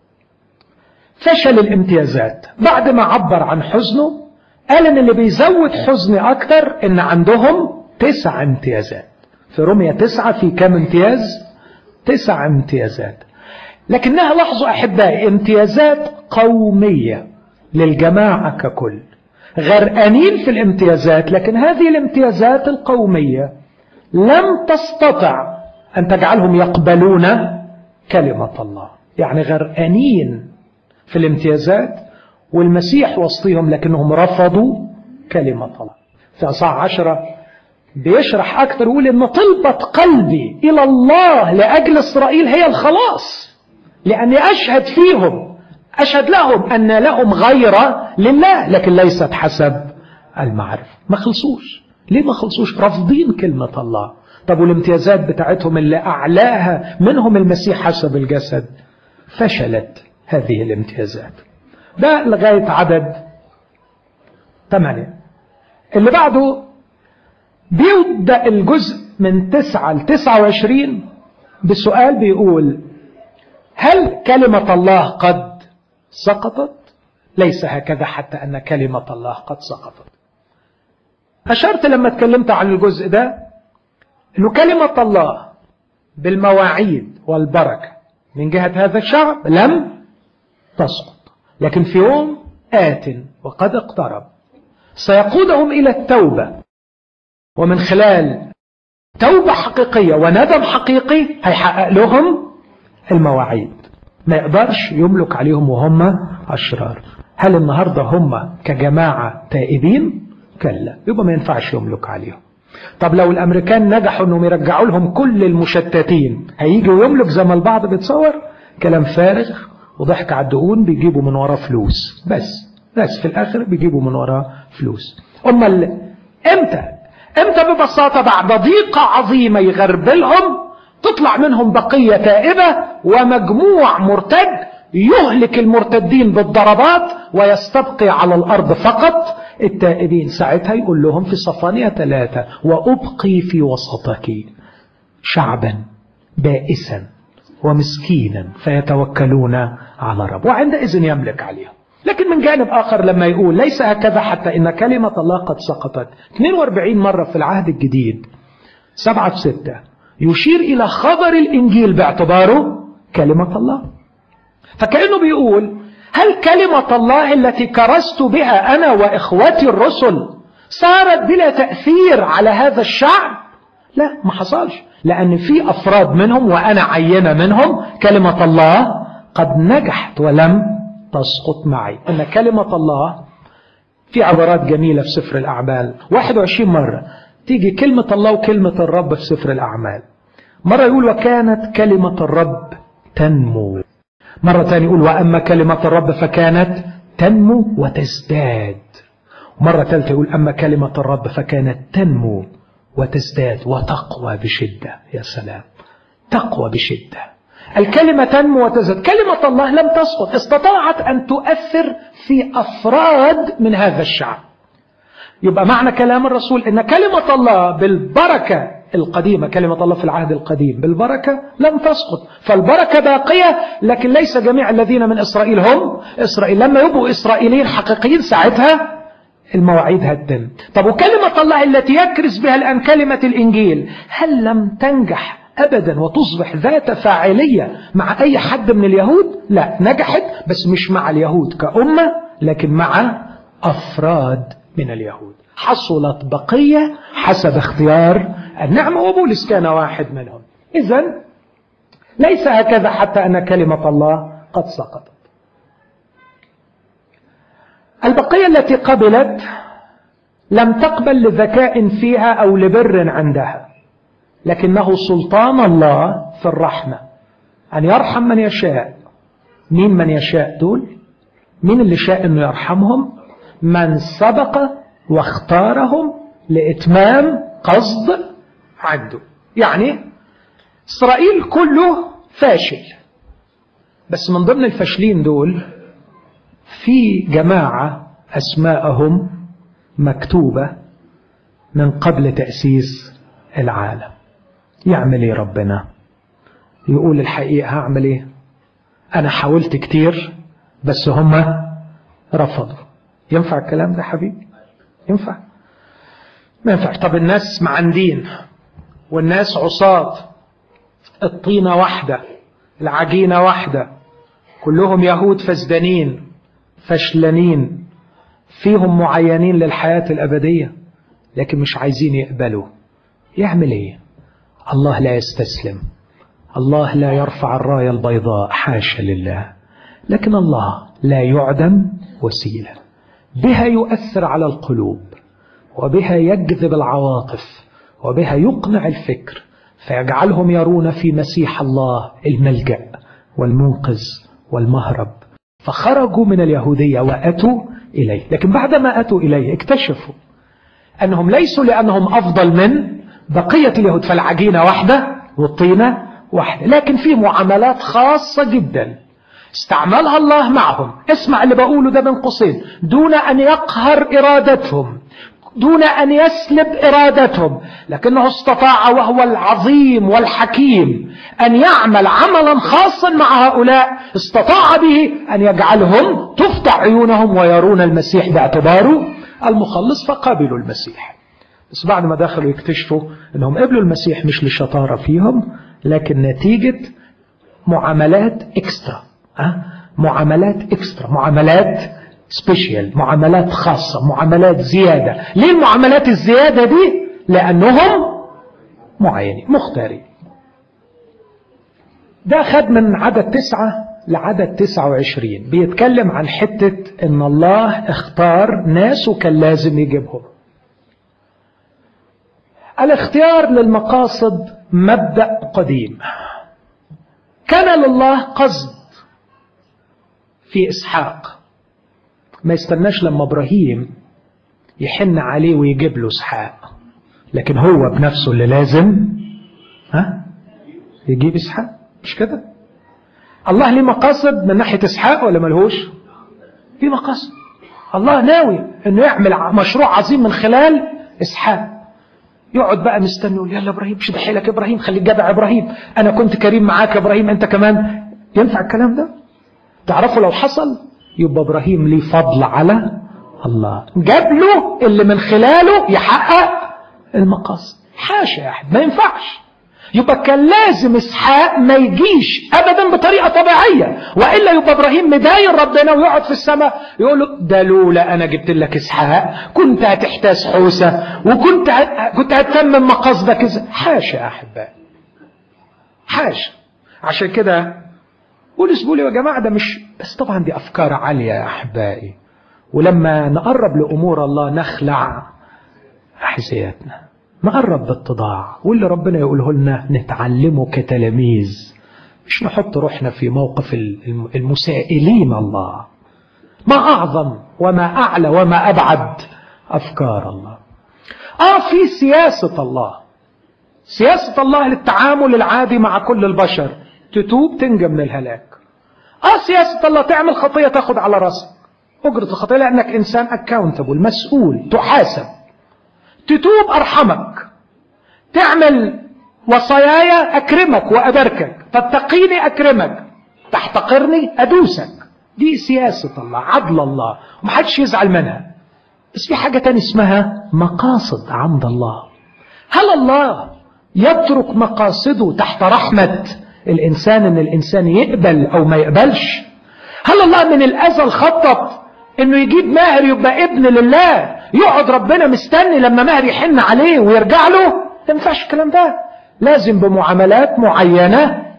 فشل الامتيازات بعد ما عبر عن حزنه قال ان اللي بيزود حزني اكتر ان عندهم تسع امتيازات في رومية تسعة في كم امتياز تسع امتيازات لكنها لاحظوا احبائي امتيازات قومية للجماعة ككل غرقانين في الامتيازات لكن هذه الامتيازات القومية لم تستطع ان تجعلهم يقبلون كلمة الله يعني غرقانين في الامتيازات والمسيح وسطهم لكنهم رفضوا كلمة الله في أصحاح عشرة بيشرح أكثر يقول إن طلبة قلبي إلى الله لأجل إسرائيل هي الخلاص لأني أشهد فيهم أشهد لهم أن لهم غيرة لله لكن ليست حسب المعرفة ما خلصوش ليه ما خلصوش رافضين كلمة الله طب والامتيازات بتاعتهم اللي أعلاها منهم المسيح حسب الجسد فشلت هذه الامتيازات ده لغاية عدد ثمانية اللي بعده بيبدأ الجزء من تسعة لتسعة وعشرين بسؤال بيقول هل كلمة الله قد سقطت ليس هكذا حتى أن كلمة الله قد سقطت أشرت لما اتكلمت عن الجزء ده أنه كلمة الله بالمواعيد والبركة من جهة هذا الشعب لم تسقط لكن في يوم آت وقد اقترب سيقودهم إلى التوبة ومن خلال توبة حقيقية وندم حقيقي هيحقق لهم المواعيد ما يقدرش يملك عليهم وهم أشرار هل النهاردة هم كجماعة تائبين؟ كلا يبقى ما ينفعش يملك عليهم طب لو الأمريكان نجحوا أنهم يرجعوا لهم كل المشتتين هيجي ويملك زي ما البعض بيتصور كلام فارغ وضحك على الدهون بيجيبوا من وراه فلوس بس بس في الآخر بيجيبوا من وراه فلوس أمال إمتى إمتى ببساطة بعد ضيقة عظيمة يغربلهم تطلع منهم بقية تائبة ومجموع مرتد يهلك المرتدين بالضربات ويستبقي على الأرض فقط التائبين ساعتها يقول لهم في صفانية ثلاثة وأبقي في وسطك شعبا بائسا ومسكينا فيتوكلون على رب وعندئذ يملك عليهم لكن من جانب آخر لما يقول ليس هكذا حتى إن كلمة الله قد سقطت 42 مرة في العهد الجديد سبعة في ستة يشير إلى خبر الإنجيل باعتباره كلمة الله فكأنه بيقول هل كلمة الله التي كرست بها أنا وإخوتي الرسل صارت بلا تأثير على هذا الشعب لا ما حصلش لأن في أفراد منهم وأنا عينة منهم كلمة الله قد نجحت ولم تسقط معي أن كلمة الله في عبارات جميلة في سفر الأعمال 21 مرة تيجي كلمة الله وكلمة الرب في سفر الأعمال مرة يقول وكانت كلمة الرب تنمو مرة ثانية يقول وأما كلمة الرب فكانت تنمو وتزداد مرة ثالثة يقول أما كلمة الرب فكانت تنمو وتزداد وتقوى بشدة يا سلام تقوى بشدة الكلمة تنمو وتزداد كلمة الله لم تسقط استطاعت أن تؤثر في أفراد من هذا الشعب يبقى معنى كلام الرسول أن كلمة الله بالبركة القديمة كلمة الله في العهد القديم بالبركة لم تسقط فالبركة باقية لكن ليس جميع الذين من إسرائيل هم إسرائيل لما يبقوا إسرائيليين حقيقيين ساعتها المواعيد هتتم طب وكلمة الله التي يكرس بها الآن كلمة الإنجيل هل لم تنجح أبدا وتصبح ذات فاعلية مع أي حد من اليهود لا نجحت بس مش مع اليهود كأمة لكن مع أفراد من اليهود حصلت بقية حسب اختيار النعمة وبولس كان واحد منهم إذا ليس هكذا حتى أن كلمة الله قد سقطت البقية التي قبلت لم تقبل لذكاء فيها أو لبر عندها لكنه سلطان الله في الرحمة أن يرحم من يشاء مين من يشاء دول مين اللي شاء أنه يرحمهم من سبق واختارهم لإتمام قصد عنده يعني إسرائيل كله فاشل بس من ضمن الفاشلين دول في جماعة أسماءهم مكتوبة من قبل تأسيس العالم يعمل ايه ربنا يقول الحقيقة هعمل ايه انا حاولت كتير بس هم رفضوا ينفع الكلام ده حبيبي ينفع ما ينفع طب الناس معندين والناس عصاة الطينة واحدة العجينة واحدة كلهم يهود فسدانين فشلانين فيهم معينين للحياة الأبدية لكن مش عايزين يقبلوا يعمل ايه الله لا يستسلم الله لا يرفع الراية البيضاء حاشا لله لكن الله لا يعدم وسيلة بها يؤثر على القلوب وبها يجذب العواطف وبها يقنع الفكر فيجعلهم يرون في مسيح الله الملجأ والمنقذ والمهرب فخرجوا من اليهودية وأتوا إليه لكن بعدما أتوا إليه اكتشفوا أنهم ليسوا لأنهم أفضل من بقية اليهود فالعجينة واحدة والطينة واحدة لكن في معاملات خاصة جدا استعملها الله معهم اسمع اللي بقوله ده بين قوسين دون أن يقهر إرادتهم دون أن يسلب إرادتهم لكنه استطاع وهو العظيم والحكيم أن يعمل عملا خاصا مع هؤلاء استطاع به أن يجعلهم تفتح عيونهم ويرون المسيح باعتباره المخلص فقبلوا المسيح بس بعد ما دخلوا يكتشفوا أنهم قبلوا المسيح مش لشطارة فيهم لكن نتيجة معاملات اكسترا أه؟ معاملات اكسترا معاملات سبيشال معاملات خاصة معاملات زيادة ليه المعاملات الزيادة دي لأنهم معينين مختارين ده خد من عدد تسعة لعدد تسعة وعشرين بيتكلم عن حتة ان الله اختار ناس وكان لازم يجيبهم الاختيار للمقاصد مبدأ قديم كان لله قصد في إسحاق ما يستناش لما إبراهيم يحن عليه ويجيب له إسحاق لكن هو بنفسه اللي لازم ها يجيب إسحاق مش كده الله ليه مقاصد من ناحية إسحاق ولا ملهوش ليه مقاصد الله ناوي انه يعمل مشروع عظيم من خلال إسحاق يقعد بقى مستني يقول يلا ابراهيم شد حيلك يا ابراهيم خليك جدع ابراهيم انا كنت كريم معاك يا ابراهيم انت كمان ينفع الكلام ده تعرفوا لو حصل يبقى ابراهيم ليه فضل على الله جاب له اللي من خلاله يحقق المقاصد حاشا يا احد ما ينفعش يبقى كان لازم اسحاق ما يجيش ابدا بطريقه طبيعيه والا يبقى ابراهيم مداين ربنا ويقعد في السماء يقول له ده لولا انا جبت لك اسحاق كنت هتحتاس حوسه وكنت هت... كنت هتتمم مقاصدك كذا حاشا يا احبائي حاشا عشان كده قول اسبولي يا جماعه ده مش بس طبعا دي افكار عاليه يا احبائي ولما نقرب لامور الله نخلع احذيتنا نقرب بالتضاع واللي ربنا يقوله لنا نتعلمه كتلاميذ مش نحط روحنا في موقف المسائلين الله ما أعظم وما أعلى وما أبعد أفكار الله آه في سياسة الله سياسة الله للتعامل العادي مع كل البشر تتوب تنجى من الهلاك آه سياسة الله تعمل خطية تاخد على راسك أجرة الخطية لأنك إنسان أكاونتبل مسؤول تحاسب تتوب أرحمك تعمل وصاياي أكرمك وأباركك تتقيني أكرمك تحتقرني أدوسك دي سياسة الله عدل الله ومحدش يزعل منها بس في حاجة تاني اسمها مقاصد عند الله هل الله يترك مقاصده تحت رحمة الإنسان إن الإنسان يقبل أو ما يقبلش هل الله من الأزل خطط إنه يجيب ماهر يبقى ابن لله يقعد ربنا مستني لما ماهر يحن عليه ويرجع له ما ينفعش الكلام ده لازم بمعاملات معينة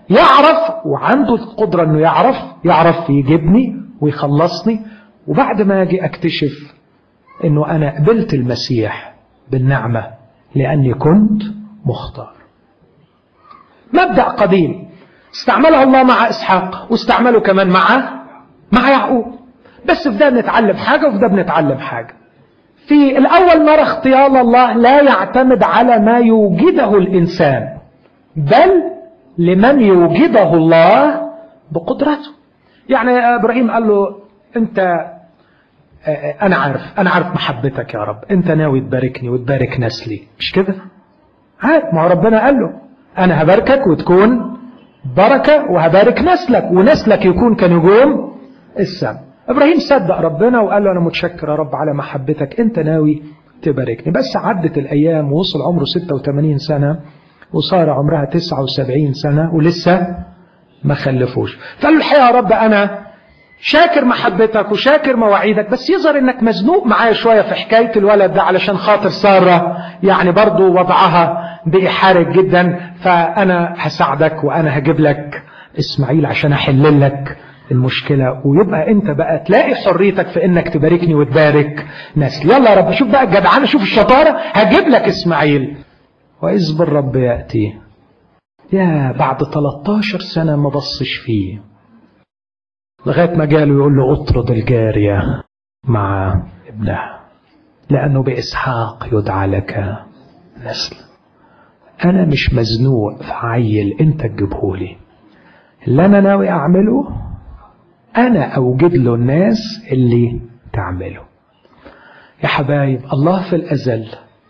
يعرف وعنده القدرة انه يعرف يعرف يجيبني ويخلصني وبعد ما اجي اكتشف انه انا قبلت المسيح بالنعمة لاني كنت مختار مبدأ قديم استعمله الله مع اسحاق واستعمله كمان مع مع يعقوب بس في ده بنتعلم حاجة وفي ده بنتعلم حاجة في الأول نرى اختيار الله لا يعتمد على ما يوجده الإنسان بل لمن يوجده الله بقدرته يعني إبراهيم قال له أنت أنا عارف أنا عارف محبتك يا رب أنت ناوي تباركني وتبارك نسلي مش كده عارف ما هو ربنا قال له أنا هباركك وتكون بركة وهبارك نسلك ونسلك يكون كنجوم السماء ابراهيم صدق ربنا وقال له انا متشكر يا رب على محبتك انت ناوي تباركني بس عدت الايام ووصل عمره 86 سنه وصار عمرها 79 سنه ولسه ما خلفوش فقال له الحقيقه يا رب انا شاكر محبتك وشاكر مواعيدك بس يظهر انك مزنوق معايا شويه في حكايه الولد ده علشان خاطر ساره يعني برضو وضعها بقي حارج جدا فانا هساعدك وانا هجيب لك اسماعيل عشان احل لك المشكلة ويبقى انت بقى تلاقي حريتك في انك تباركني وتبارك نسل يلا يا رب شوف بقى الجدعانة شوف الشطارة هجيب لك اسماعيل وإذ بالرب يأتي يا بعد 13 سنة ما بصش فيه لغاية ما جاله يقول له اطرد الجارية مع ابنها لأنه بإسحاق يدعى لك نسل أنا مش مزنوق في عيل أنت تجيبهولي اللي أنا ناوي أعمله أنا أوجد له الناس اللي تعمله يا حبايب الله في الأزل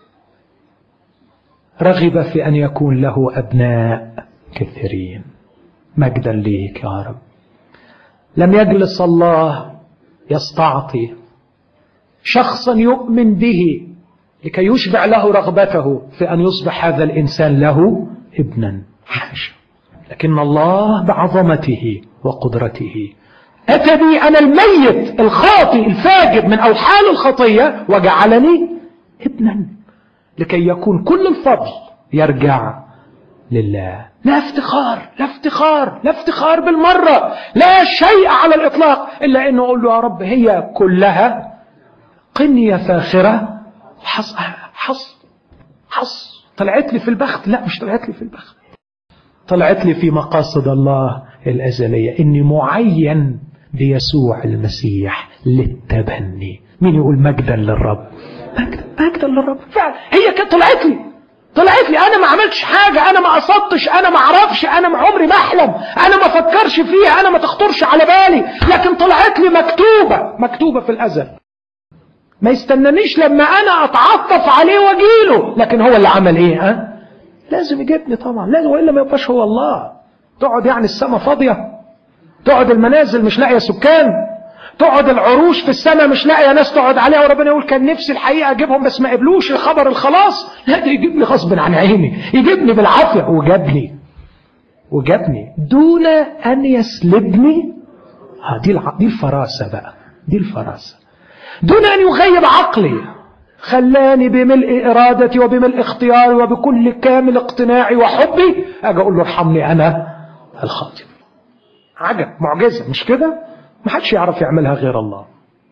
رغب في أن يكون له أبناء كثيرين مجدا ليك يا رب لم يجلس الله يستعطي شخصا يؤمن به لكي يشبع له رغبته في أن يصبح هذا الإنسان له ابنا حاشا لكن الله بعظمته وقدرته أتى بي أنا الميت الخاطئ الفاجر من أوحال الخطية وجعلني ابنا لكي يكون كل الفضل يرجع لله لا افتخار لا افتخار لا افتخار بالمرة لا شيء على الإطلاق إلا أنه أقول له يا رب هي كلها قنية فاخرة حص حص حص طلعت لي في البخت لا مش طلعت لي في البخت طلعت لي في مقاصد الله الأزلية إني معين بيسوع المسيح للتبني مين يقول مجدا للرب مجدا, مجدا للرب فعلا هي كانت طلعت لي طلعت لي انا ما عملتش حاجة انا ما قصدتش انا ما اعرفش انا ما عمري ما احلم انا ما فكرش فيها انا ما تخطرش على بالي لكن طلعت لي مكتوبة مكتوبة في الازل ما يستنانيش لما انا اتعطف عليه واجيله لكن هو اللي عمل ايه ها لازم يجيبني طبعا لازم والا ما يبقاش هو الله تقعد يعني السماء فاضيه تقعد المنازل مش لاقيه سكان تقعد العروش في السماء مش لاقيه ناس تقعد عليها وربنا يقول كان نفسي الحقيقه اجيبهم بس ما قبلوش الخبر الخلاص لا ده يجيبني غصب عن عيني يجيبني بالعافيه وجابني وجابني دون ان يسلبني ها دي الع... دي الفراسه بقى دي الفراسه دون ان يغيب عقلي خلاني بملء ارادتي وبملء اختياري وبكل كامل اقتناعي وحبي اجي اقول له ارحمني انا الخاطئ عجب معجزه مش كده ما حدش يعرف يعملها غير الله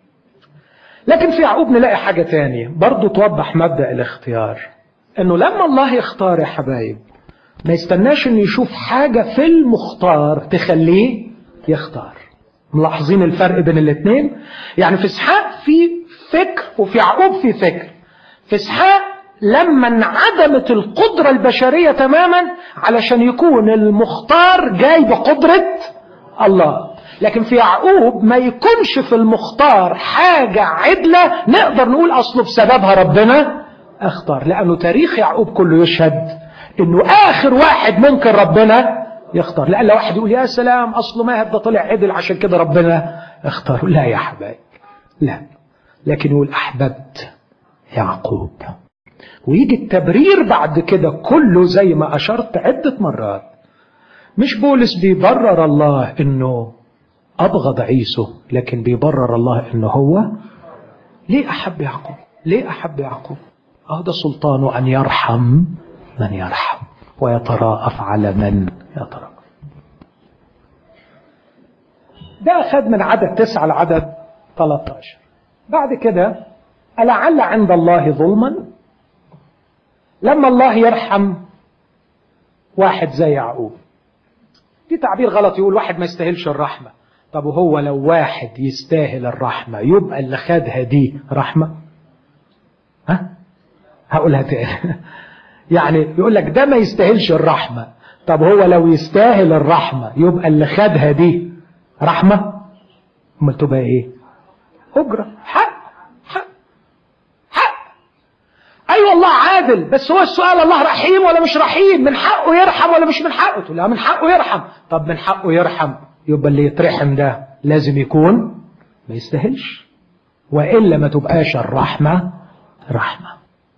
لكن في يعقوب نلاقي حاجة تانية برضو توضح مبدأ الاختيار انه لما الله يختار يا حبايب ما يستناش انه يشوف حاجة في المختار تخليه يختار ملاحظين الفرق بين الاثنين يعني في اسحاق في فكر وفي يعقوب في فكر في اسحاق لما انعدمت القدرة البشرية تماما علشان يكون المختار جاي بقدرة الله لكن في يعقوب ما يكونش في المختار حاجة عدلة نقدر نقول أصله بسببها ربنا اختار لأنه تاريخ يعقوب كله يشهد أنه آخر واحد ممكن ربنا يختار لأن لو واحد يقول يا سلام أصله ما ده طلع عدل عشان كده ربنا اختار لا يا حبايب لا لكن يقول أحببت يعقوب ويجي التبرير بعد كده كله زي ما أشرت عدة مرات مش بولس بيبرر الله انه أبغض عيسو لكن بيبرر الله إنه هو ليه أحب يعقوب ليه أحب يعقوب أه ده سلطانه أن يرحم من يرحم ويتراءف على من يتراءف ده أخذ من عدد تسعة لعدد 13 بعد كده ألعل عند الله ظلما لما الله يرحم واحد زي يعقوب في تعبير غلط يقول واحد ما يستاهلش الرحمة طب وهو لو واحد يستاهل الرحمة يبقى اللي خدها دي رحمة ها هقولها تاني يعني يقول لك ده ما يستاهلش الرحمة طب هو لو يستاهل الرحمة يبقى اللي خدها دي رحمة امال تبقى ايه اجرة حق حق حق ايوه الله عادل بس هو السؤال الله رحيم ولا مش رحيم من حقه يرحم ولا مش من حقه تقول لا من حقه يرحم طب من حقه يرحم يبقى اللي يترحم ده لازم يكون ما يستاهلش والا ما تبقاش الرحمه رحمه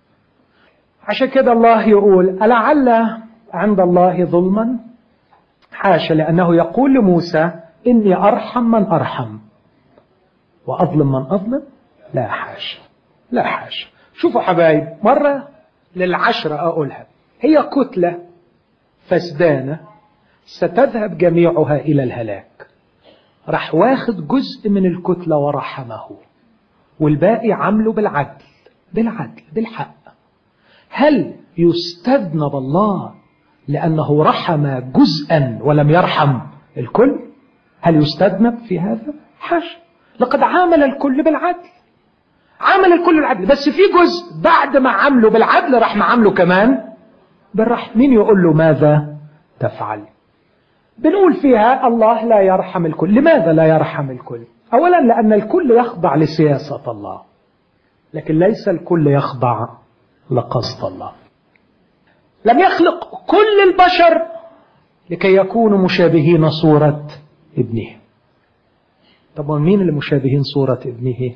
عشان كده الله يقول ألعل عند الله ظلما حاشا لأنه يقول لموسى إني أرحم من أرحم وأظلم من أظلم لا حاشا لا حاشا شوفوا حبايب مرة للعشرة أقولها هي كتلة فسدانة ستذهب جميعها إلى الهلاك راح واخد جزء من الكتلة ورحمه والباقي عمله بالعدل بالعدل بالحق هل يستذنب الله لأنه رحم جزءا ولم يرحم الكل هل يستذنب في هذا حاشا لقد عامل الكل بالعدل عمل الكل بالعدل بس في جزء بعد ما عمله بالعدل راح ما عمله كمان بالرحم مين يقول له ماذا تفعل بنقول فيها الله لا يرحم الكل لماذا لا يرحم الكل أولا لأن الكل يخضع لسياسة الله لكن ليس الكل يخضع لقصد الله لم يخلق كل البشر لكي يكونوا مشابهين صورة ابنه طب مين اللي مشابهين صورة ابنه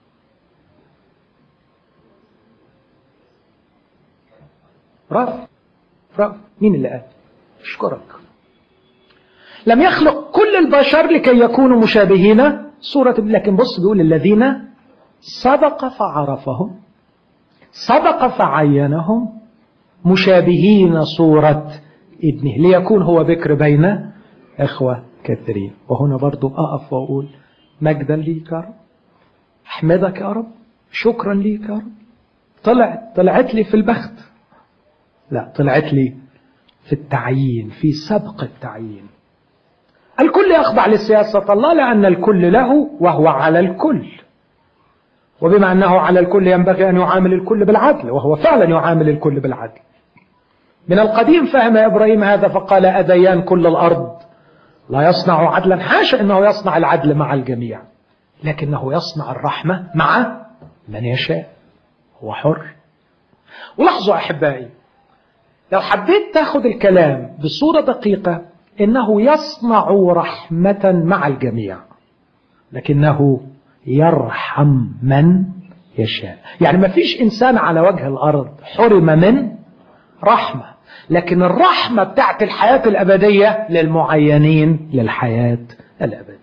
رف رف مين اللي قال اشكرك لم يخلق كل البشر لكي يكونوا مشابهين صورة لكن بص بيقول الذين سبق فعرفهم سبق فعينهم مشابهين صورة ابنه ليكون هو بكر بين إخوة كثيرين وهنا برضو أقف وأقول مجدا ليك يا رب أحمدك يا رب شكرا ليك يا رب طلع طلعت لي في البخت لا طلعت لي في التعيين في سبق التعيين الكل يخضع لسياسة الله لأن الكل له وهو على الكل وبما أنه على الكل ينبغي أن يعامل الكل بالعدل وهو فعلا يعامل الكل بالعدل من القديم فهم إبراهيم هذا فقال أديان كل الأرض لا يصنع عدلا حاشا أنه يصنع العدل مع الجميع لكنه يصنع الرحمة مع من يشاء هو حر ولاحظوا أحبائي لو حبيت تاخد الكلام بصورة دقيقة إنه يصنع رحمة مع الجميع لكنه يرحم من يشاء يعني ما فيش إنسان على وجه الأرض حرم من رحمة لكن الرحمة بتاعت الحياة الأبدية للمعينين للحياة الأبدية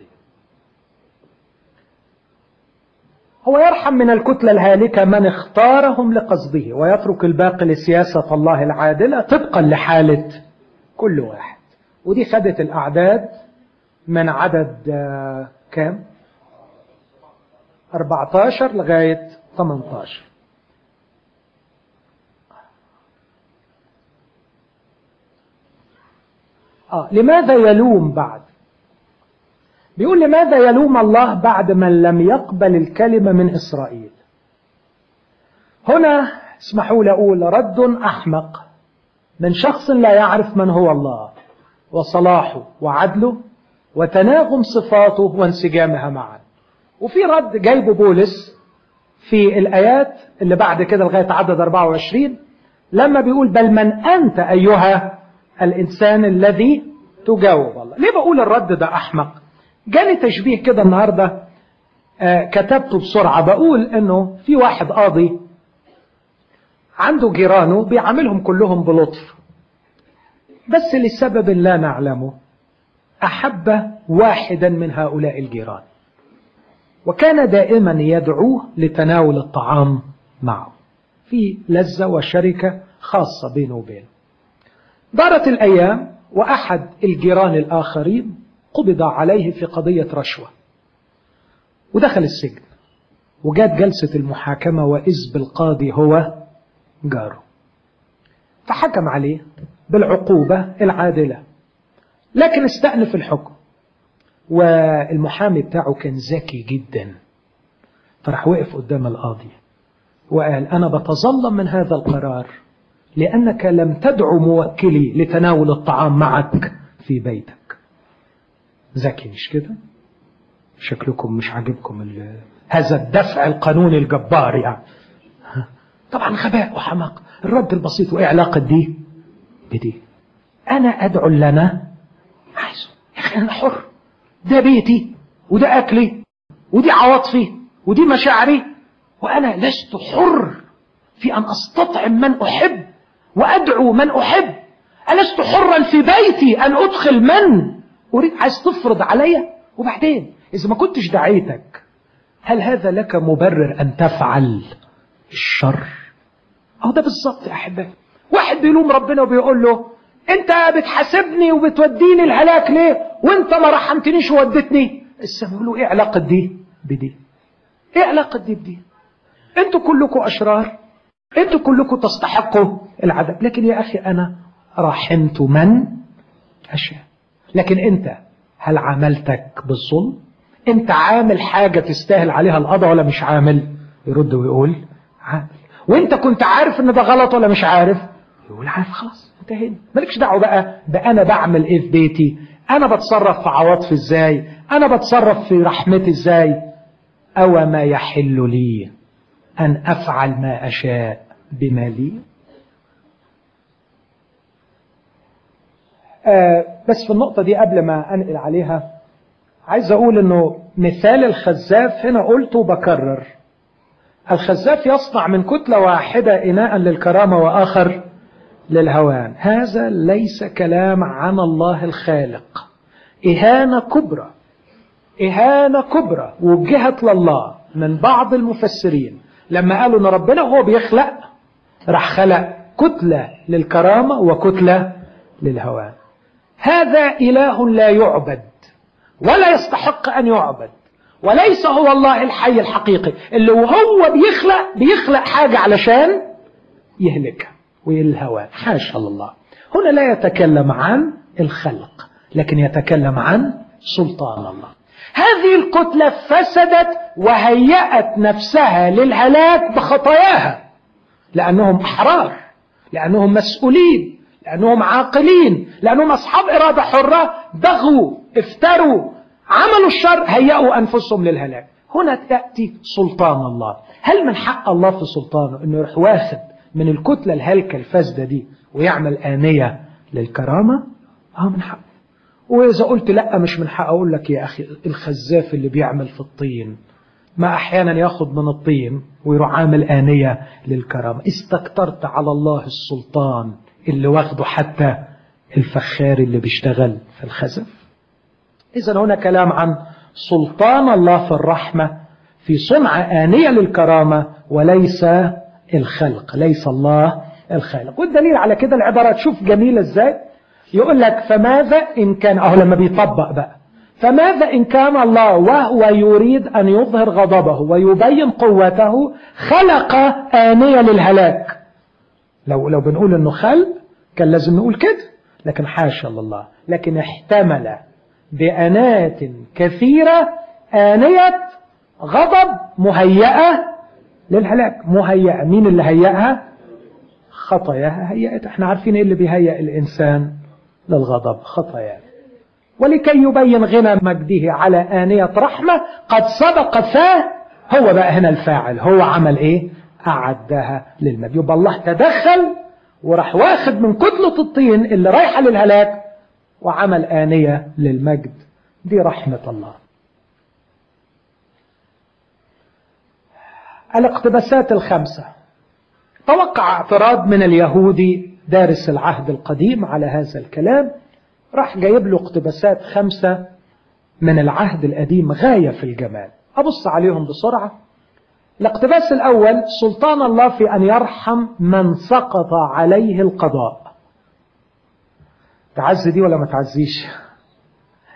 هو يرحم من الكتلة الهالكة من اختارهم لقصده ويترك الباقي لسياسة الله العادلة طبقا لحالة كل واحد ودي خدت الأعداد من عدد كام 14 لغاية 18 آه لماذا يلوم بعد بيقول لماذا يلوم الله بعد من لم يقبل الكلمة من إسرائيل هنا اسمحوا لي أقول رد أحمق من شخص لا يعرف من هو الله وصلاحه وعدله وتناغم صفاته وانسجامها معا وفي رد جايبه بولس في الآيات اللي بعد كده لغاية عدد 24 لما بيقول بل من أنت أيها الإنسان الذي تجاوب الله ليه بقول الرد ده أحمق جاني تشبيه كده النهاردة آه كتبته بسرعة بقول انه في واحد قاضي عنده جيرانه بيعاملهم كلهم بلطف بس لسبب لا نعلمه أحب واحدا من هؤلاء الجيران وكان دائما يدعوه لتناول الطعام معه في لذة وشركة خاصة بينه وبينه دارت الأيام وأحد الجيران الآخرين قبض عليه في قضية رشوة ودخل السجن وجات جلسة المحاكمة وإذ بالقاضي هو جاره فحكم عليه بالعقوبة العادلة لكن استأنف الحكم والمحامي بتاعه كان ذكي جدا فراح وقف قدام القاضي وقال أنا بتظلم من هذا القرار لأنك لم تدعو موكلي لتناول الطعام معك في بيتك ذكي مش كده شكلكم مش عاجبكم هذا الدفع القانوني الجبار يعني طبعا غباء وحماق الرد البسيط وايه علاقه دي بدي انا ادعو اللي انا عايزه يا اخي انا حر ده بيتي وده اكلي ودي عواطفي ودي مشاعري وانا لست حر في ان استطعم من احب وادعو من احب ألست حرا في بيتي أن أدخل من أريد عايز تفرض عليا وبعدين إذا ما كنتش دعيتك هل هذا لك مبرر أن تفعل الشر أهو ده بالظبط يا أحبائي واحد بيلوم ربنا وبيقول له أنت بتحاسبني وبتوديني الهلاك ليه وأنت ما رحمتنيش وودتني السماء له إيه علاقة دي بدي إيه علاقة دي بدي أنتوا كلكم أشرار أنتوا كلكم تستحقوا العذاب لكن يا أخي أنا رحمت من أشاء لكن أنت هل عملتك بالظلم أنت عامل حاجة تستاهل عليها القضاء ولا مش عامل يرد ويقول عامل وانت كنت عارف ان ده غلط ولا مش عارف يقول عارف خلاص انتهينا مالكش دعوه بقى بانا بعمل ايه في بيتي انا بتصرف في عواطفي ازاي انا بتصرف في رحمتي ازاي او ما يحل لي ان افعل ما اشاء بما لي آه بس في النقطة دي قبل ما أنقل عليها عايز أقول إنه مثال الخزاف هنا قلته وبكرر الخزاف يصنع من كتلة واحدة إناء للكرامة وآخر للهوان هذا ليس كلام عن الله الخالق إهانة كبرى إهانة كبرى وجهت لله من بعض المفسرين لما قالوا إن ربنا هو بيخلق راح خلق كتلة للكرامة وكتلة للهوان هذا إله لا يعبد ولا يستحق أن يعبد وليس هو الله الحي الحقيقي اللي وهو بيخلق بيخلق حاجة علشان يهلكها ويلهوى حاشا الله هنا لا يتكلم عن الخلق لكن يتكلم عن سلطان الله هذه الكتلة فسدت وهيأت نفسها للهلاك بخطاياها لأنهم أحرار لأنهم مسؤولين لأنهم عاقلين لأنهم أصحاب إرادة حرة بغوا افتروا عملوا الشر هيئوا أنفسهم للهلاك هنا تأتي سلطان الله هل من حق الله في سلطانه أنه يروح واخد من الكتلة الهلكة الفاسدة دي ويعمل آنية للكرامة اه من حق وإذا قلت لا مش من حق أقول لك يا أخي الخزاف اللي بيعمل في الطين ما أحيانا ياخد من الطين ويروح عامل آنية للكرامة استكترت على الله السلطان اللي واخده حتى الفخار اللي بيشتغل في الخزف إذا هنا كلام عن سلطان الله في الرحمة في صنع آنية للكرامة وليس الخلق ليس الله الخالق والدليل على كده العبارة تشوف جميلة ازاي يقول لك فماذا إن كان أهو لما بيطبق بقى فماذا إن كان الله وهو يريد أن يظهر غضبه ويبين قوته خلق آنية للهلاك لو لو بنقول انه خلق كان لازم نقول كده لكن حاشا لله لكن احتمل بأنات كثيرة آنية غضب مهيئة للهلاك مهيئة مين اللي هيئها خطاياها هيئت احنا عارفين ايه اللي بيهيئ الإنسان للغضب خطاياه ولكي يبين غنى مجده على آنية رحمة قد سبق فاه هو بقى هنا الفاعل هو عمل ايه أعدها للمجد يبقى الله تدخل وراح واخد من كتلة الطين اللي رايحة للهلاك وعمل آنية للمجد دي رحمة الله الاقتباسات الخمسة توقع اعتراض من اليهودي دارس العهد القديم على هذا الكلام راح جايب له اقتباسات خمسة من العهد القديم غاية في الجمال أبص عليهم بسرعة الاقتباس الأول سلطان الله في أن يرحم من سقط عليه القضاء تعز دي ولا ما تعزيش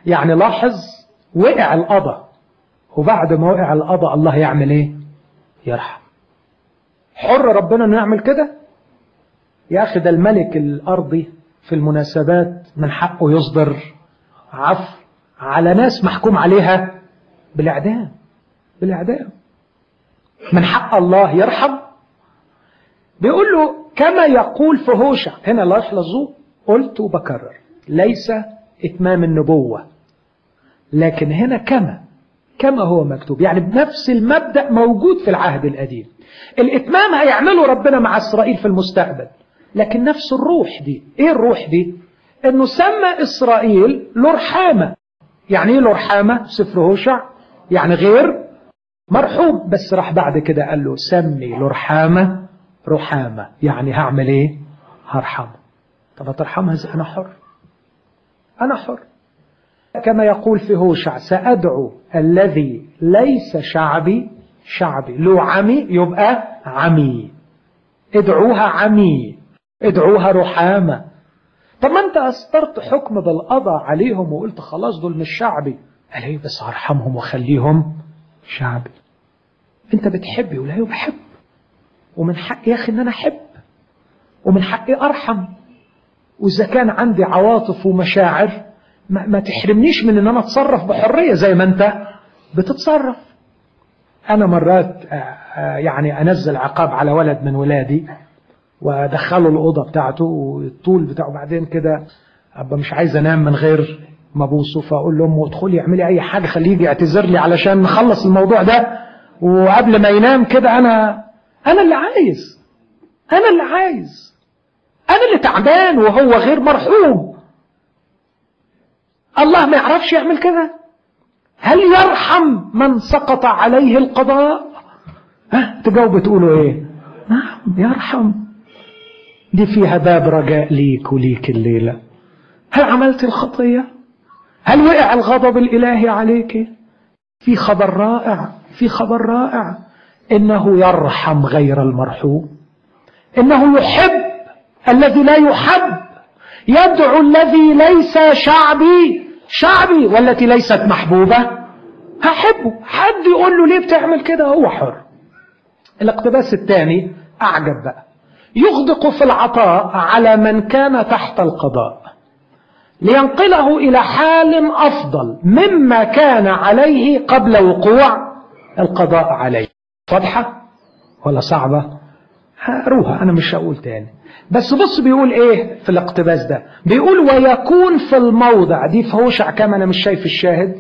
يعني لاحظ وقع القضاء وبعد ما وقع القضاء الله يعمل ايه يرحم حر ربنا انه يعمل كده يا اخي ده الملك الارضي في المناسبات من حقه يصدر عفو على ناس محكوم عليها بالاعدام بالاعدام من حق الله يرحم بيقول له كما يقول في هوشع هنا لا يحلظوه قلت وبكرر ليس اتمام النبوه لكن هنا كما كما هو مكتوب يعني بنفس المبدأ موجود في العهد القديم الإتمام هيعمله ربنا مع إسرائيل في المستقبل لكن نفس الروح دي إيه الروح دي إنه سمى إسرائيل لرحامة يعني إيه لرحامة سفر هوشع يعني غير مرحوم بس راح بعد كده قال له سمي لرحامة رحامة يعني هعمل إيه هرحمه طب هترحمها ازاي أنا حر أنا حر كما يقول في هوشع سأدعو الذي ليس شعبي شعبي لو عمي يبقى عمي ادعوها عمي ادعوها رحامة طب ما انت أصدرت حكم بالقضاء عليهم وقلت خلاص دول مش شعبي قال ايه بس هرحمهم واخليهم شعبي انت بتحبي ولا بحب ومن حقي يا اخي ان انا احب ومن حقي ارحم واذا كان عندي عواطف ومشاعر ما, ما تحرمنيش من ان انا اتصرف بحريه زي ما انت بتتصرف انا مرات يعني انزل عقاب على ولد من ولادي وادخله الاوضه بتاعته والطول بتاعه بعدين كده ابقى مش عايز انام من غير ما ابوسه فاقول لامه ادخلي اعملي اي حاجه خليه يجي يعتذر لي علشان نخلص الموضوع ده وقبل ما ينام كده انا انا اللي عايز انا اللي عايز انا اللي تعبان وهو غير مرحوم الله ما يعرفش يعمل كده هل يرحم من سقط عليه القضاء ها تجاوب تقولوا ايه نعم يرحم دي فيها باب رجاء ليك وليك الليلة هل عملت الخطية هل وقع الغضب الإلهي عليك في خبر رائع في خبر رائع إنه يرحم غير المرحوم إنه يحب الذي لا يحب يدعو الذي ليس شعبي شعبي والتي ليست محبوبة هحبه حد يقول له ليه بتعمل كده هو حر الاقتباس الثاني أعجب بقى يغدق في العطاء على من كان تحت القضاء لينقله إلى حال أفضل مما كان عليه قبل وقوع القضاء عليه واضحة ولا صعبة هروها أنا مش هقول تاني بس بص بيقول ايه في الاقتباس ده بيقول ويكون في الموضع دي في هوشع كام انا مش شايف الشاهد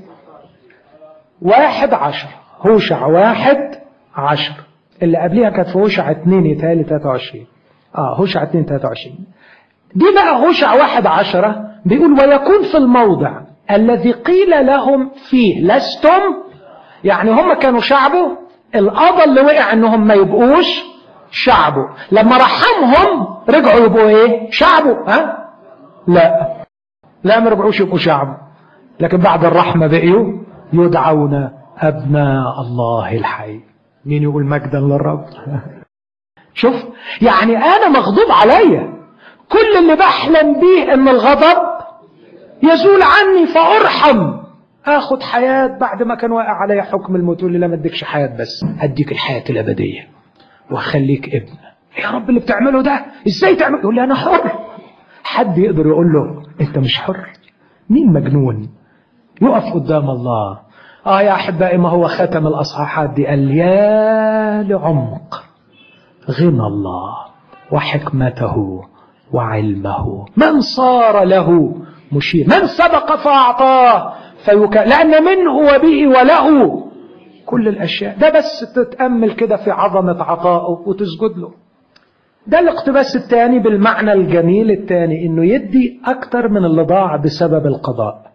واحد عشر هوشع واحد عشر اللي قبليها كانت في هوشع اتنين يتهيألي 23 اه هوشع اتنين 23 دي بقى هوشع واحد عشرة بيقول ويكون في الموضع الذي قيل لهم فيه لستم يعني هم كانوا شعبه القضى اللي وقع انهم ما يبقوش شعبه لما رحمهم رجعوا يبقوا ايه شعبه ها لا لا ما رجعوش يبقوا شعبه لكن بعد الرحمة بقيوا يدعون أبناء الله الحي مين يقول مجدا للرب شوف يعني أنا مغضوب عليا كل اللي بحلم بيه ان الغضب يزول عني فأرحم اخد حياة بعد ما كان واقع عليا حكم الموت يقول لي لا ما اديكش حياة بس هديك الحياة الأبدية وهخليك ابن يا رب اللي بتعمله ده ازاي تعمل يقول لي انا حر حد يقدر يقول له انت مش حر مين مجنون يقف قدام الله اه يا احبائي ما هو ختم الاصحاحات دي قال يا لعمق غنى الله وحكمته وعلمه من صار له مشير من سبق فاعطاه فيك... لان منه وبه وله كل الاشياء ده بس تتامل كده في عظمه عطائه وتسجد له ده الاقتباس الثاني بالمعنى الجميل الثاني انه يدي اكتر من اللي ضاع بسبب القضاء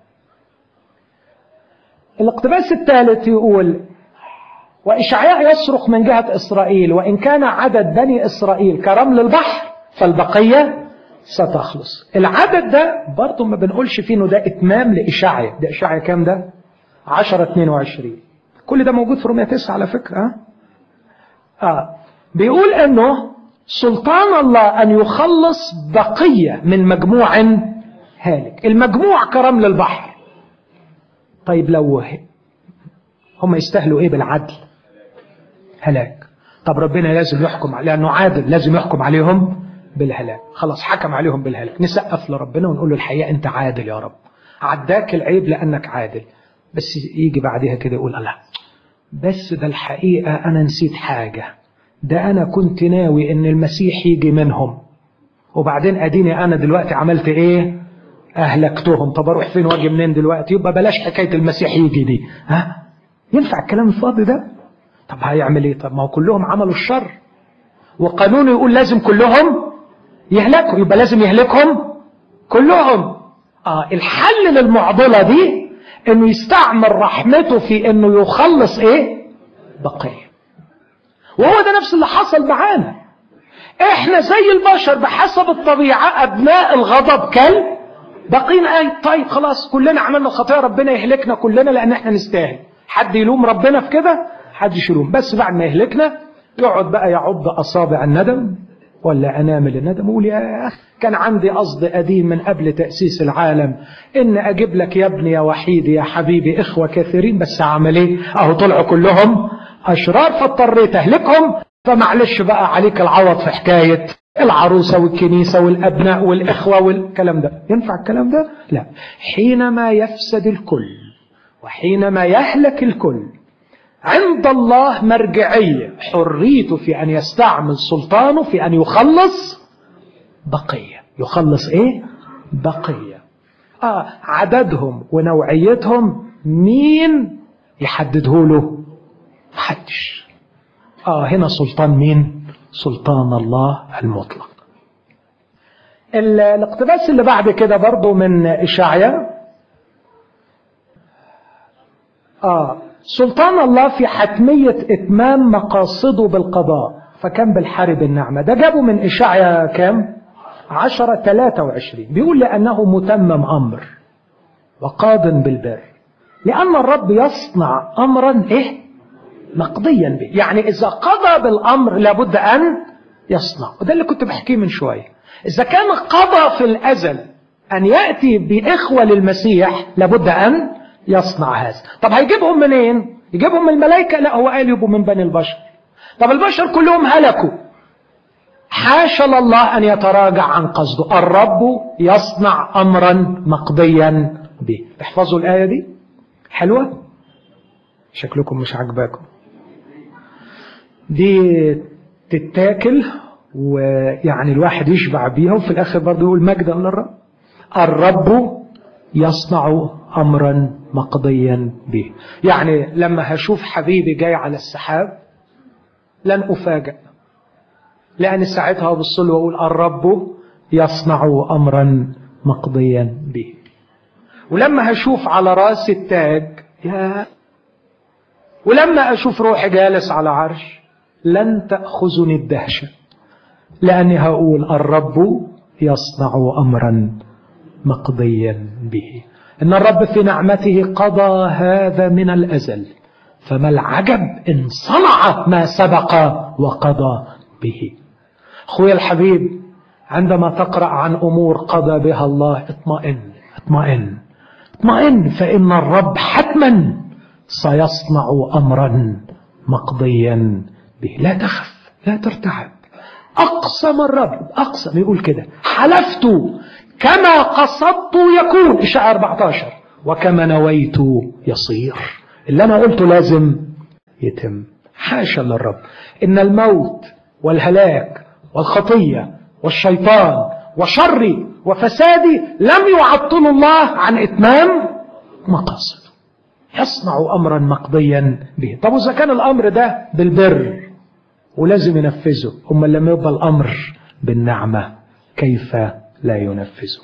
الاقتباس الثالث يقول وإشعياء يصرخ من جهة إسرائيل وإن كان عدد بني إسرائيل كرمل البحر فالبقية ستخلص العدد ده برضه ما بنقولش فيه انه ده اتمام لإشعياء ده إشعياء كام ده 10 22 كل ده موجود في رومية 9 على فكرة ها؟ آه. بيقول انه سلطان الله ان يخلص بقية من مجموع هالك المجموع كرمل البحر طيب لو هم يستاهلوا ايه بالعدل هلاك طب ربنا لازم يحكم لانه عادل لازم يحكم عليهم بالهلاك خلاص حكم عليهم بالهلاك نسقف لربنا ونقول له الحقيقه انت عادل يا رب عداك العيب لانك عادل بس يجي بعدها كده يقول الله بس ده الحقيقه انا نسيت حاجه ده انا كنت ناوي ان المسيح يجي منهم وبعدين اديني انا دلوقتي عملت ايه اهلكتهم طب اروح فين واجي منين دلوقتي يبقى بلاش حكايه المسيح يجي دي ها ينفع الكلام الفاضي ده طب هيعمل ايه طب ما هو كلهم عملوا الشر وقانونه يقول لازم كلهم يهلكوا يبقى لازم يهلكهم كلهم اه الحل للمعضله دي انه يستعمل رحمته في انه يخلص ايه بقيه وهو ده نفس اللي حصل معانا احنا زي البشر بحسب الطبيعه ابناء الغضب كل بقينا اي طيب خلاص كلنا عملنا خطايا ربنا يهلكنا كلنا لان احنا نستاهل حد يلوم ربنا في كده حد يلوم بس بعد ما يهلكنا يقعد بقى يعض اصابع الندم ولا انامل الندم ويقول يا اخي كان عندي قصد قديم من قبل تاسيس العالم ان اجيب لك يا ابني يا وحيدي يا حبيبي اخوه كثيرين بس اعمل ايه اهو طلعوا كلهم اشرار فاضطريت اهلكهم فمعلش بقى عليك العوض في حكايه العروسه والكنيسه والابناء والاخوه والكلام ده ينفع الكلام ده لا حينما يفسد الكل وحينما يهلك الكل عند الله مرجعية حريته في أن يستعمل سلطانه في أن يخلص بقية يخلص إيه؟ بقية آه عددهم ونوعيتهم مين يحدده له؟ محدش آه هنا سلطان مين؟ سلطان الله المطلق الاقتباس اللي بعد كده برضو من إشعيا آه سلطان الله في حتمية إتمام مقاصده بالقضاء فكان بالحرب النعمة ده جابوا من إشعيا كام عشرة ثلاثة وعشرين بيقول لأنه متمم أمر وقاض بالبر لأن الرب يصنع أمرا إيه مقضيا به يعني إذا قضى بالأمر لابد أن يصنع وده اللي كنت بحكيه من شوية إذا كان قضى في الأزل أن يأتي بإخوة للمسيح لابد أن يصنع هذا طب هيجيبهم منين يجيبهم من الملائكة لا هو قال يبقوا من بني البشر طب البشر كلهم هلكوا حاشا الله أن يتراجع عن قصده الرب يصنع أمرا مقضيا به احفظوا الآية دي حلوة شكلكم مش عجباكم دي تتاكل ويعني الواحد يشبع بيها وفي الآخر برضه يقول مجدا للرب الرب يصنع أمرا مقضيا به يعني لما هشوف حبيبي جاي على السحاب لن أفاجأ لأن ساعتها أبص له وأقول الرب يصنع أمرا مقضيا به ولما هشوف على راس التاج يا ولما أشوف روحي جالس على عرش لن تأخذني الدهشة لأني هقول الرب يصنع أمرا مقضيا به إن الرب في نعمته قضى هذا من الأزل فما العجب إن صنع ما سبق وقضى به أخوي الحبيب عندما تقرأ عن أمور قضى بها الله اطمئن اطمئن اطمئن فإن الرب حتما سيصنع أمرا مقضيا به لا تخف لا ترتعب أقسم الرب أقسم يقول كده حلفت كما قصدت يكون إشاعة 14 وكما نويت يصير اللي أنا قلته لازم يتم حاشا للرب إن الموت والهلاك والخطية والشيطان وشري وفسادي لم يعطلوا الله عن إتمام مقاصده يصنع أمرا مقضيا به طب وإذا كان الأمر ده بالبر ولازم ينفذه أما لما يبقى الأمر بالنعمة كيف لا ينفذه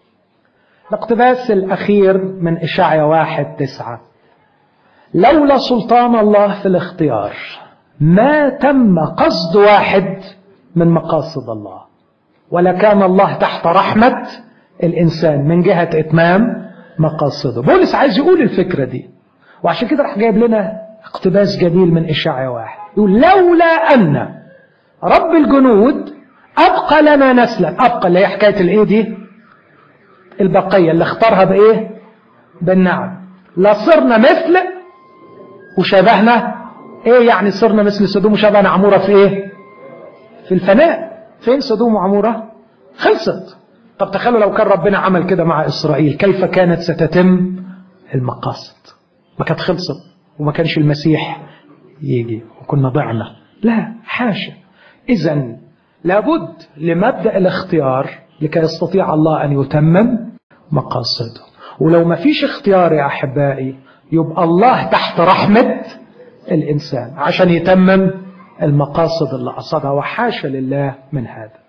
الاقتباس الأخير من إشعيا واحد تسعة لولا سلطان الله في الاختيار ما تم قصد واحد من مقاصد الله ولا كان الله تحت رحمة الإنسان من جهة إتمام مقاصده بولس عايز يقول الفكرة دي وعشان كده راح جايب لنا اقتباس جميل من إشعيا واحد يقول لولا أن رب الجنود أبقى لنا نسلا أبقى اللي هي حكاية الإيه دي البقية اللي اختارها بإيه بالنعم لصرنا مثل وشبهنا ايه يعني صرنا مثل سدوم وشبهنا عمورة في ايه في الفناء فين سدوم وعمورة خلصت طب تخيلوا لو كان ربنا عمل كده مع إسرائيل كيف كانت ستتم المقاصد ما كانت خلصت وما كانش المسيح يجي وكنا ضعنا لا حاشا إذا لابد لمبدأ الاختيار لكي يستطيع الله أن يتمم مقاصده ولو ما فيش اختيار يا أحبائي يبقى الله تحت رحمة الإنسان عشان يتمم المقاصد اللي قصدها وحاشا لله من هذا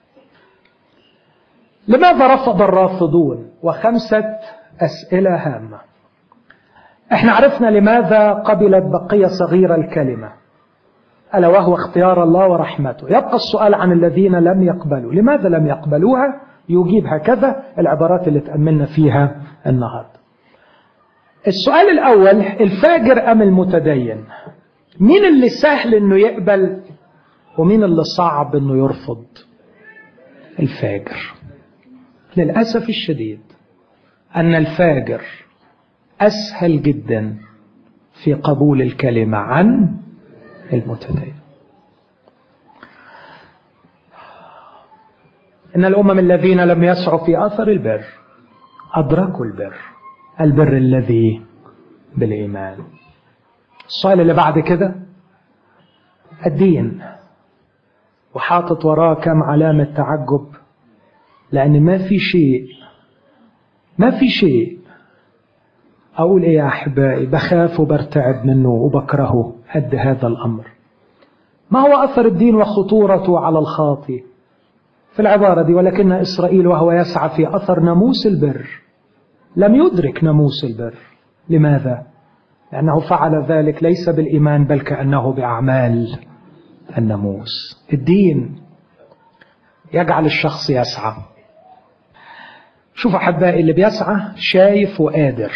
لماذا رفض الرافضون وخمسة أسئلة هامة احنا عرفنا لماذا قبلت بقية صغيرة الكلمة ألا وهو اختيار الله ورحمته يبقى السؤال عن الذين لم يقبلوا لماذا لم يقبلوها يجيب هكذا العبارات اللي تأملنا فيها النهاردة السؤال الأول الفاجر أم المتدين مين اللي سهل انه يقبل ومين اللي صعب انه يرفض الفاجر للأسف الشديد أن الفاجر أسهل جدا في قبول الكلمة عن المتدين إن الأمم الذين لم يسعوا في أثر البر أدركوا البر البر الذي بالإيمان السؤال اللي بعد كده الدين وحاطط وراه كم علامة تعجب لأن ما في شيء ما في شيء أقول إيه يا أحبائي بخاف وبرتعب منه وبكرهه قد هذا الأمر ما هو أثر الدين وخطورته على الخاطئ في العبارة دي ولكن إسرائيل وهو يسعى في أثر ناموس البر لم يدرك ناموس البر لماذا؟ لأنه فعل ذلك ليس بالإيمان بل كأنه بأعمال الناموس الدين يجعل الشخص يسعى شوف أحبائي اللي بيسعى شايف وقادر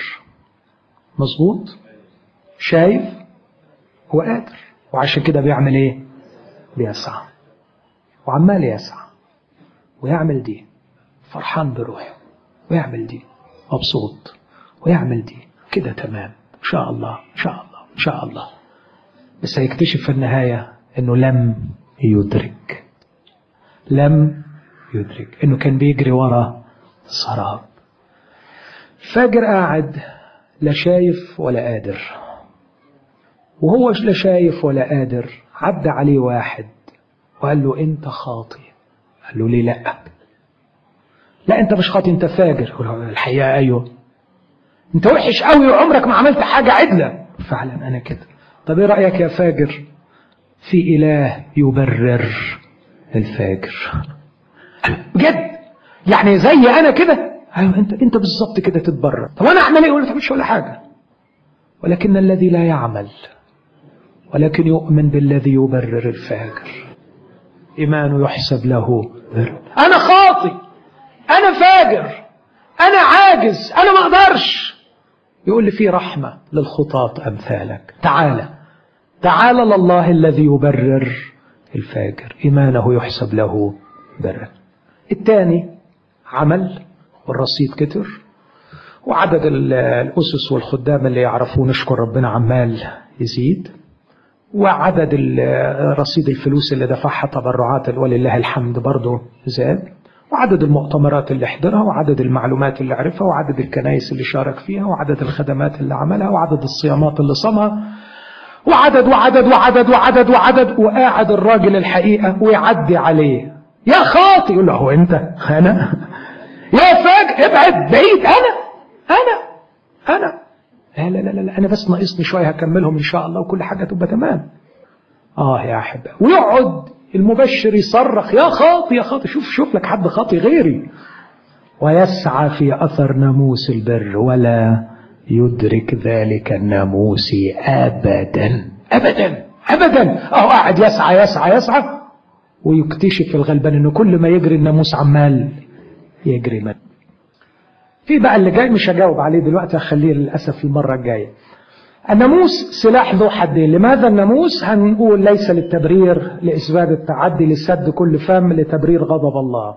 مظبوط شايف وقادر وعشان كده بيعمل ايه بيسعى وعمال يسعى ويعمل دي فرحان بروحه ويعمل دي مبسوط ويعمل دي كده تمام ان شاء الله ان شاء الله ان شاء الله بس هيكتشف في النهاية انه لم يدرك لم يدرك انه كان بيجري ورا سراب فاجر قاعد لا شايف ولا قادر وهو لا شايف ولا قادر عدى عليه واحد وقال له انت خاطي قال له ليه لا لا انت مش خاطي انت فاجر قال له الحقيقه ايوه انت وحش قوي وعمرك ما عملت حاجه عدله فعلا انا كده طب ايه رايك يا فاجر في اله يبرر الفاجر بجد يعني زي انا كده ايوه انت انت بالظبط كده تتبرر طب انا اعمل ايه ولا تعملش ولا حاجه ولكن الذي لا يعمل ولكن يؤمن بالذي يبرر الفاجر ايمانه يحسب له بر انا خاطي انا فاجر انا عاجز انا ما اقدرش يقول لي في رحمه للخطاة امثالك تعالى تعالى لله الذي يبرر الفاجر ايمانه يحسب له برا الثاني عمل والرصيد كتر وعدد الأسس والخدام اللي يعرفون نشكر ربنا عمال يزيد وعدد رصيد الفلوس اللي دفعها تبرعات ولله الحمد برضه زاد وعدد المؤتمرات اللي حضرها وعدد المعلومات اللي عرفها وعدد الكنائس اللي شارك فيها وعدد الخدمات اللي عملها وعدد الصيامات اللي صامها وعدد وعدد وعدد وعدد وعدد وقاعد الراجل الحقيقة ويعدي عليه يا خاطي يقول له هو انت انا يا فاج ابعد بعيد انا انا انا لا لا لا لا انا بس ناقصني شويه هكملهم ان شاء الله وكل حاجه تبقى تمام اه يا احبه ويقعد المبشر يصرخ يا خاطي يا خاطي شوف شوف لك حد خاطي غيري ويسعى في اثر ناموس البر ولا يدرك ذلك الناموس ابدا ابدا ابدا اهو قاعد يسعى يسعى يسعى ويكتشف الغلبان انه كل ما يجري الناموس عمال يجري من في بقى اللي جاي مش هجاوب عليه دلوقتي هخليه للاسف المره الجايه الناموس سلاح ذو حدين لماذا الناموس هنقول ليس للتبرير لإثبات التعدي لسد كل فم لتبرير غضب الله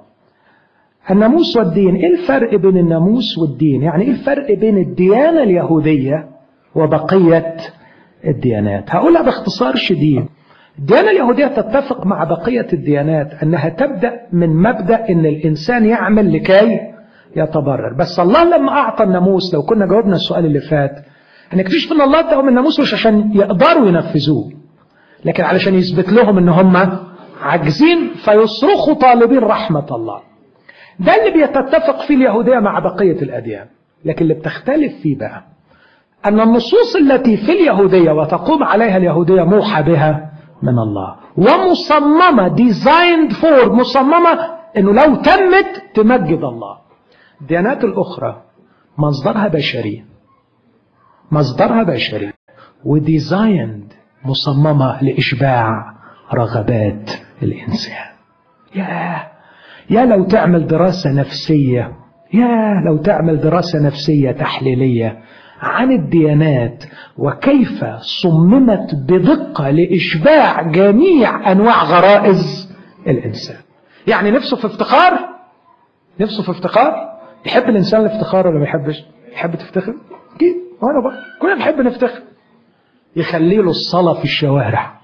الناموس والدين ايه الفرق بين الناموس والدين يعني ايه الفرق بين الديانة اليهودية وبقية الديانات هقولها باختصار شديد الديانة اليهودية تتفق مع بقية الديانات أنها تبدأ من مبدأ أن الإنسان يعمل لكي يتبرر بس الله لما أعطى الناموس لو كنا جاوبنا السؤال اللي فات هنكتشف أن الله اداهم الناموس مش عشان يقدروا ينفذوه لكن علشان يثبت لهم أن هم عاجزين فيصرخوا طالبين رحمة الله ده اللي بيتتفق فيه اليهودية مع بقية الأديان لكن اللي بتختلف فيه بقى أن النصوص التي في اليهودية وتقوم عليها اليهودية موحى بها من الله ومصممة ديزايند فور مصممة أنه لو تمت تمجد الله الديانات الأخرى مصدرها بشري مصدرها بشري وديزايند مصممة لإشباع رغبات الإنسان يا يا لو تعمل دراسة نفسية يا لو تعمل دراسة نفسية تحليلية عن الديانات وكيف صممت بدقة لإشباع جميع أنواع غرائز الإنسان يعني نفسه في افتخار نفسه في افتخار يحب الإنسان الافتخار ولا ما يحبش يحب تفتخر أكيد وأنا بقى كلنا نحب نفتخر يخلي له الصلاة في الشوارع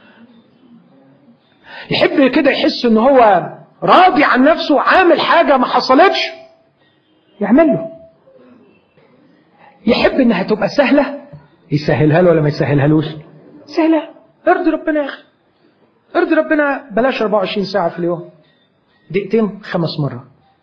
يحب كده يحس ان هو راضي عن نفسه عامل حاجة ما حصلتش يعمل له يحب انها تبقى سهلة يسهلها له ولا ما يسهلها لوش سهلة ارضي ربنا يا اخي ارضي ربنا بلاش 24 ساعة في اليوم دقيقتين خمس مرات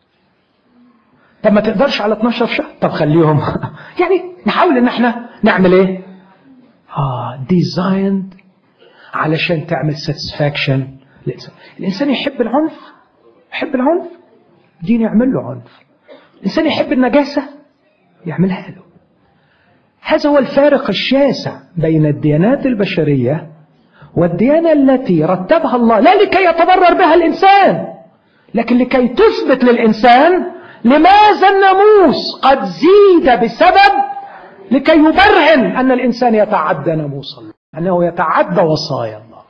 طب ما تقدرش على 12 شهر طب خليهم يعني نحاول ان احنا نعمل ايه اه ديزايند علشان تعمل ساتسفاكشن الإنسان. الإنسان يحب العنف يحب العنف دين يعمل له عنف الإنسان يحب النجاسة يعملها له هذا هو الفارق الشاسع بين الديانات البشرية والديانة التي رتبها الله لا لكي يتبرر بها الإنسان لكن لكي تثبت للإنسان لماذا الناموس قد زيد بسبب لكي يبرهن أن الإنسان يتعدى ناموس الله أنه يتعدى وصايا الله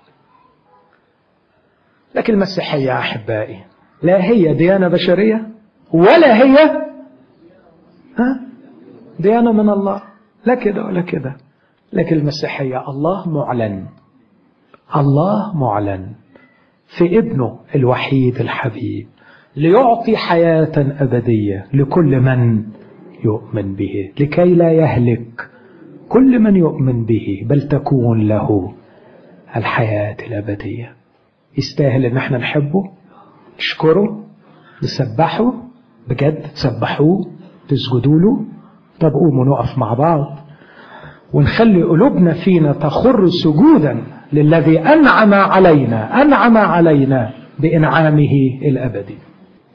لكن المسيحية يا أحبائي لا هي ديانة بشرية ولا هي ها ديانة من الله لا كده ولا كده لكن المسيحية الله معلن الله معلن في ابنه الوحيد الحبيب ليعطي حياة أبدية لكل من يؤمن به لكي لا يهلك كل من يؤمن به بل تكون له الحياة الأبدية يستاهل ان احنا نحبه نشكره نسبحه بجد تسبحوه تسجدوا له طب قوموا نقف مع بعض ونخلي قلوبنا فينا تخر سجودا للذي أنعم علينا أنعم علينا بإنعامه الأبدي